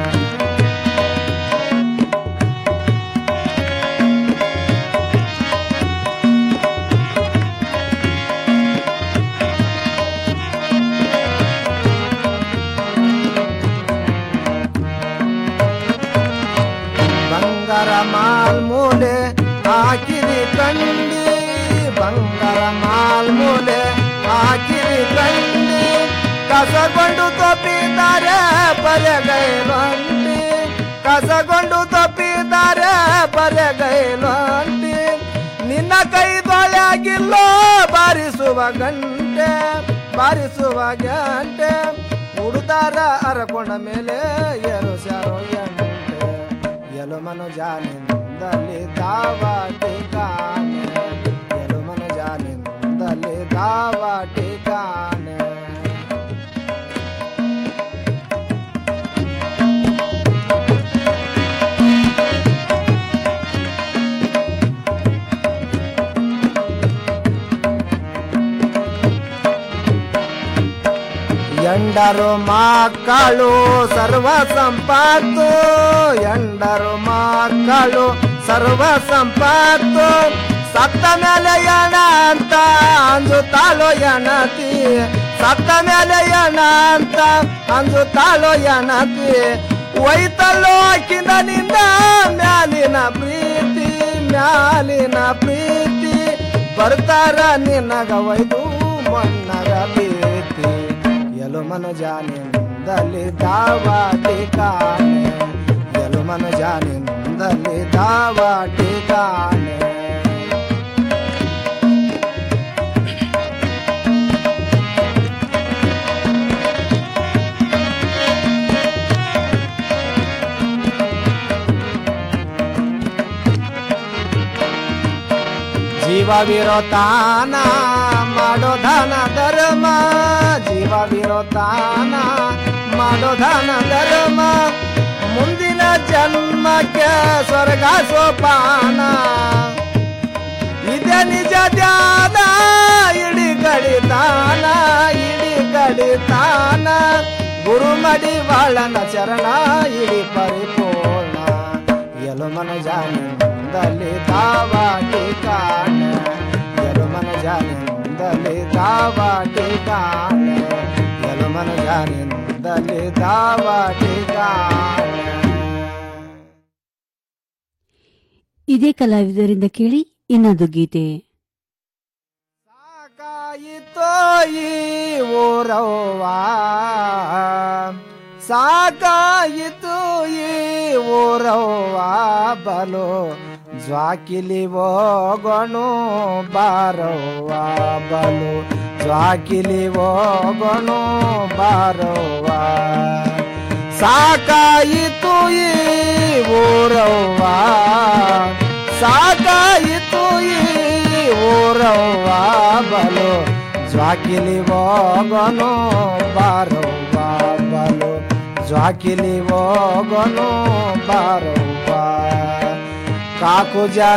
Speaker 14: ಬಂಗಾರ ಮಾಲ್ ಮೂಲೆ ಹಾಕಿರಿ ಕಂಡಿ ಬಂಗಾರ ಮಾಲ್ ಮೂಲೆ ಹಾಕಿರಿ ಕಂಡಿ ಕಸಗೊಂಡು ತಪ್ಪಿದ್ದಾರೆ ಬರೆಗೈಲಂಟಿ ಕಸಗೊಂಡು ತಪ್ಪಿದ್ದಾರೆ ಬರೆಗೈಲಂಟಿ ನಿನ್ನ ಕೈ ತೊಳೆಯಾಗಿಲ್ಲೋ ಬಾರಿಸುವ ಗಂಟೆ ಬಾರಿಸುವ ಗಂಟೆ ಉಡುದಾರ ಅರಕೊಂಡ ಮೇಲೆ ಏನು ಸ್ಯಾರೋ ಎಂಟೆ ಎಲು ಮನುಜಾನಿಂದಲಿ ದಾವಾಟಿ ಕಾನೆ ಎಲು ಮನುಜಾನಿಂದಲಿ ದಾವಾಟಿ ಕಾನೆ ಎಂಡರು ಮಕ್ಕಳು ಸರ್ವ ಸಂಪತ್ತು ಎಂಡರು ಮಕ್ಕಳು ಸರ್ವ ಸಂಪತ್ತು ಸತ್ತ ಮೇಲೆ ಎಣ ಅಂತ ಅಂಜುತ್ತಾಳೋ ಎಣತಿ ಸತ್ತ ಮೇಲೆ ಎಣ ಅಂತ ಅಂಜುತ್ತಾಳೋ ಎಣತಿ ಒಯ್ತಲ್ಲೋ ಆಕಿಂದ ನಿಂದ ಮ್ಯಾಲಿನ ಪ್ರೀತಿ ಮ್ಯಾಲಿನ ಪ್ರೀತಿ ಬರ್ತಾರ ನಿನಗ ಒಯ್ದು ಮಣ್ಣಗ ಬೀತಿ ಎಲು ಮನುಜಾನಿಂದಲಿ ದಾವಾಟಿ ಕಾಣೆ ಎಲು ಮನುಜಾನಿಂದಲಿ ದಾವಾಟಿ ಕಾಣೆ ಜೀವವಿರೋತಾನ ಮಾಡೋ ದಾನ ಧರ್ಮ ಜೀವವಿರೋತಾನ ಮಾಡೋ ದಾನ ಧರ್ಮ ಮುಂದಿನ ಜನ್ಮಕ್ಕೆ ಸ್ವರ್ಗ ಸೋಪಾನ ಇದೆ ನಿಜ ಧ್ಯಾನ ಇಡಿ ಕಡಿತಾನ ಇಡಿ ಕಡಿತಾನ ಗುರು ಮಡಿ ಬಾಳನ ಚರಣ ಇಡಿ ಪರಿಪೂರ್ಣ ಎಲು ಮನುಜಾನಿಂದಲಿ ದಾವಾಟಿ ಕಾಣ ಎಲು ಮನುಜಾನಿಂದಲಿ ದಾವಾಟಿ ಕಾಣ ಎಲು ಮನುಜಾನಿಂದಲಿ ದಾವಾಟಿ ಕಾಣ
Speaker 1: ಇದೇ ಕಲಾವಿದರಿಂದ ಕೇಳಿ ಇನ್ನೊಂದು ಗೀತೆ
Speaker 14: ಸಾಕಾಯಿತು ಈ ಊರವ್ವ ಸಾಕಾಯಿತು ಈ ಊರವ್ವ ಬಲು ಜ್ವಾಕಿಲಿ ಹೋಗೋಣು ಬಾರವ್ವ ಬಲು ಜ್ವಾಕಿಲಿ ಹೋಗೋಣು ಬಾರವ್ವ ಸಾಕಾಯಿತು ಈ ಊರವ್ವ ಸಾಕಾಯಿತು ಈ ಊರವ್ವ ಬಲು ಜ್ವಾಕಿಲಿ ಹೋಗೋನು ಬಾರವ್ವ ಬಲು ಜ್ವಾಕಿಲಿ ಹೋಗೋನು ಬಾರವ್ವ ಕಾಕು ಜನ